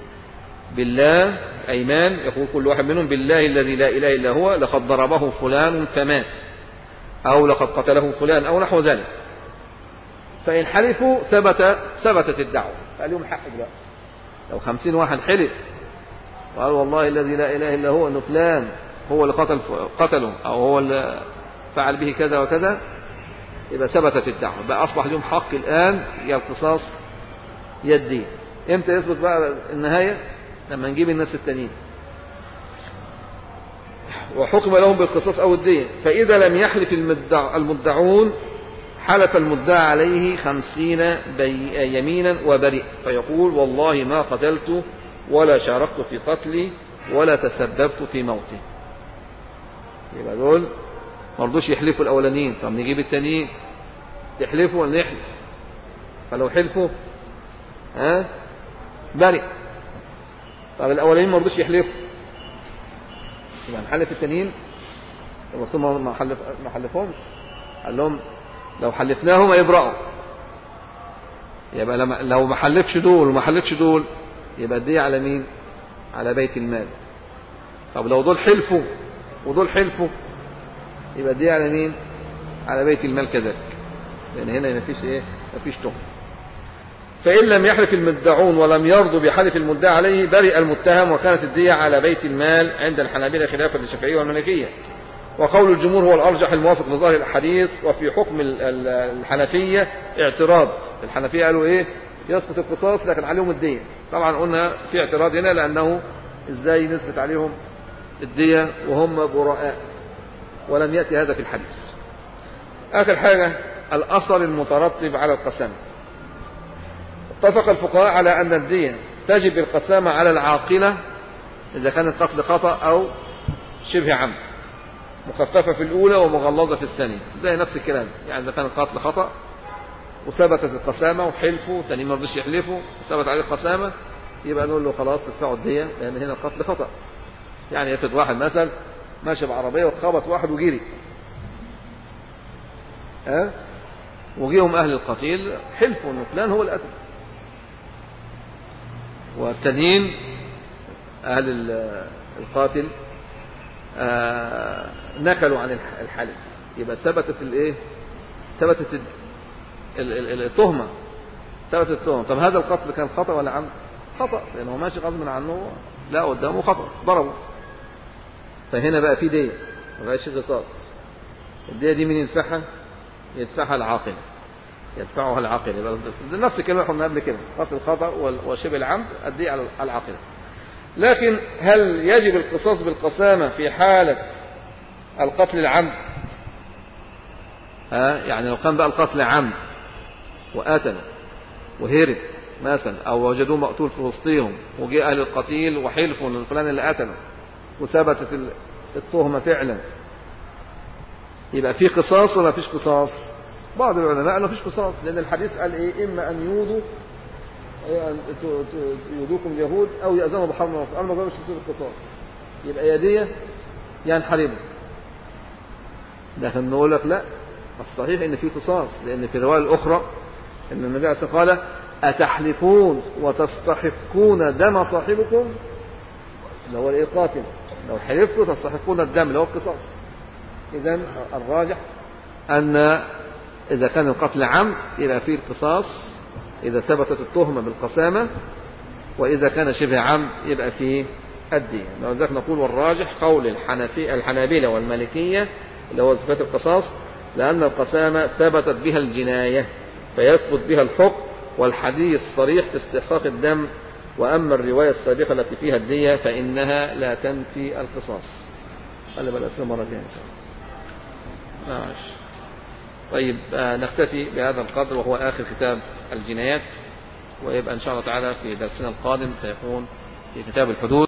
بالله أيمان يقول كل واحد منهم بالله الذي لا إله إلا هو لقد ضربه فلان فمات أو لقد قتله فلان أو نحو ذلك فإن حلفوا ثبت ثبتت الدعوة فقال لهم حق دلوقتي لو خمسين واحد حلف وقال والله الذي لا إله إلا هو أنه فلان هو اللي قتل قتله أو هو اللي فعل به كذا وكذا يبقى ثبتت الدعوة بقى أصبح لهم حق الآن يا القصاص يدي إمتى يثبت بقى النهاية لما نجيب الناس التانيين وحكم لهم بالقصاص أو الدين فإذا لم يحلف المدع المدعون حلف المدعى عليه خمسين يمينا وبرئ فيقول والله ما قتلت ولا شاركت في قتلي ولا تسببت في موتي يبقى دول ما رضوش يحلفوا الاولانيين طب نجيب التانيين تحلفوا ولا نحلف فلو حلفوا ها برئ طب الاولانيين ما رضوش يحلفوا يبقى نحلف التانيين الرسول ما حلف ما حلفهمش قال لهم لو حلفناهم يبرأوا يبقى لما لو ما حلفش دول وما حلفش دول يبقى دي على مين على بيت المال طب لو دول حلفوا ودول حلفوا يبقى دي على مين على بيت المال كذلك لان هنا ما فيش ايه ما فيش تهم فإن لم يحلف المدعون ولم يرضوا بحلف المدعى عليه برئ المتهم وكانت الدية على بيت المال عند الحنابلة خلافا للشافعية والمالكية وقول الجمهور هو الأرجح الموافق لظاهر الحديث وفي حكم الحنفية اعتراض الحنفية قالوا إيه يسقط القصاص لكن عليهم الدية طبعا قلنا في اعتراض هنا لأنه إزاي نثبت عليهم الدية وهم براء ولم يأتي هذا في الحديث آخر حاجة الأثر المترتب على القسامة اتفق الفقهاء على أن الدية تجب القسامة على العاقلة إذا كان القتل خطأ أو شبه عمد مخففة في الأولى ومغلظة في الثانية زي نفس الكلام يعني إذا كان القتل خطأ وثبتت القسامة وحلفوا تاني ما رضيش يحلفوا وثبت عليه القسامة يبقى نقول له خلاص ادفعوا الدية لأن هنا القتل خطأ يعني يفرض واحد مثلا ماشي بعربية وخبط واحد وجري ها أه؟ وجيهم أهل القتيل حلفوا إن فلان هو القتل والتانيين أهل القاتل آه نكلوا عن الحلف يبقى ثبتت الايه ثبتت التهمه ثبتت التهمه طب هذا القتل كان خطا ولا عمد خطا لانه ماشي غصب عنه لا قدامه خطا ضربه فهنا بقى في دية ما بقاش في قصاص الدية دي مين يدفعها يدفعها العاقل يدفعها العاقل يبقى نفس الكلمة قلنا قبل كده قتل الخطأ وشبه العمد أدي على العاقل لكن هل يجب القصاص بالقسامة في حالة القتل العمد ها يعني لو كان بقى القتل عمد وقتله وهرب مثلا أو وجدوه مقتول في وسطهم وجاء أهل القتيل وحلفوا للفلان اللي قتله وثبتت التهمة فعلا يبقى في قصاص ولا فيش قصاص بعض العلماء قالوا فيش قصاص لأن الحديث قال إيه إما أن يودوا يودوكم اليهود أو يأذنوا بحرب مصر أما ما مش يصير القصاص يبقى يدية ينحربوا لكن نقول لك لا الصحيح ان في قصاص لان في الروايه الاخرى ان النبي عليه الصلاه والسلام قال اتحلفون وتستحقون دم صاحبكم اللي هو الايه قاتل لو حلفتوا تستحقون الدم اللي هو القصاص اذا الراجح ان اذا كان القتل عمد يبقى فيه القصاص اذا ثبتت التهمه بالقسامه واذا كان شبه عمد يبقى فيه الدين لذلك نقول والراجح قول الحنفي الحنابلة والمالكية اللي هو إثبات القصاص لأن القسامة ثبتت بها الجناية فيثبت بها الحكم والحديث صريح في استحقاق الدم وأما الرواية السابقة التي فيها الدية فإنها لا تنفي القصاص خلي بالك مرة ثانية إن شاء الله ماشي طيب آه نكتفي بهذا القدر وهو آخر كتاب الجنايات ويبقى إن شاء الله تعالى في درسنا القادم سيكون في كتاب الحدود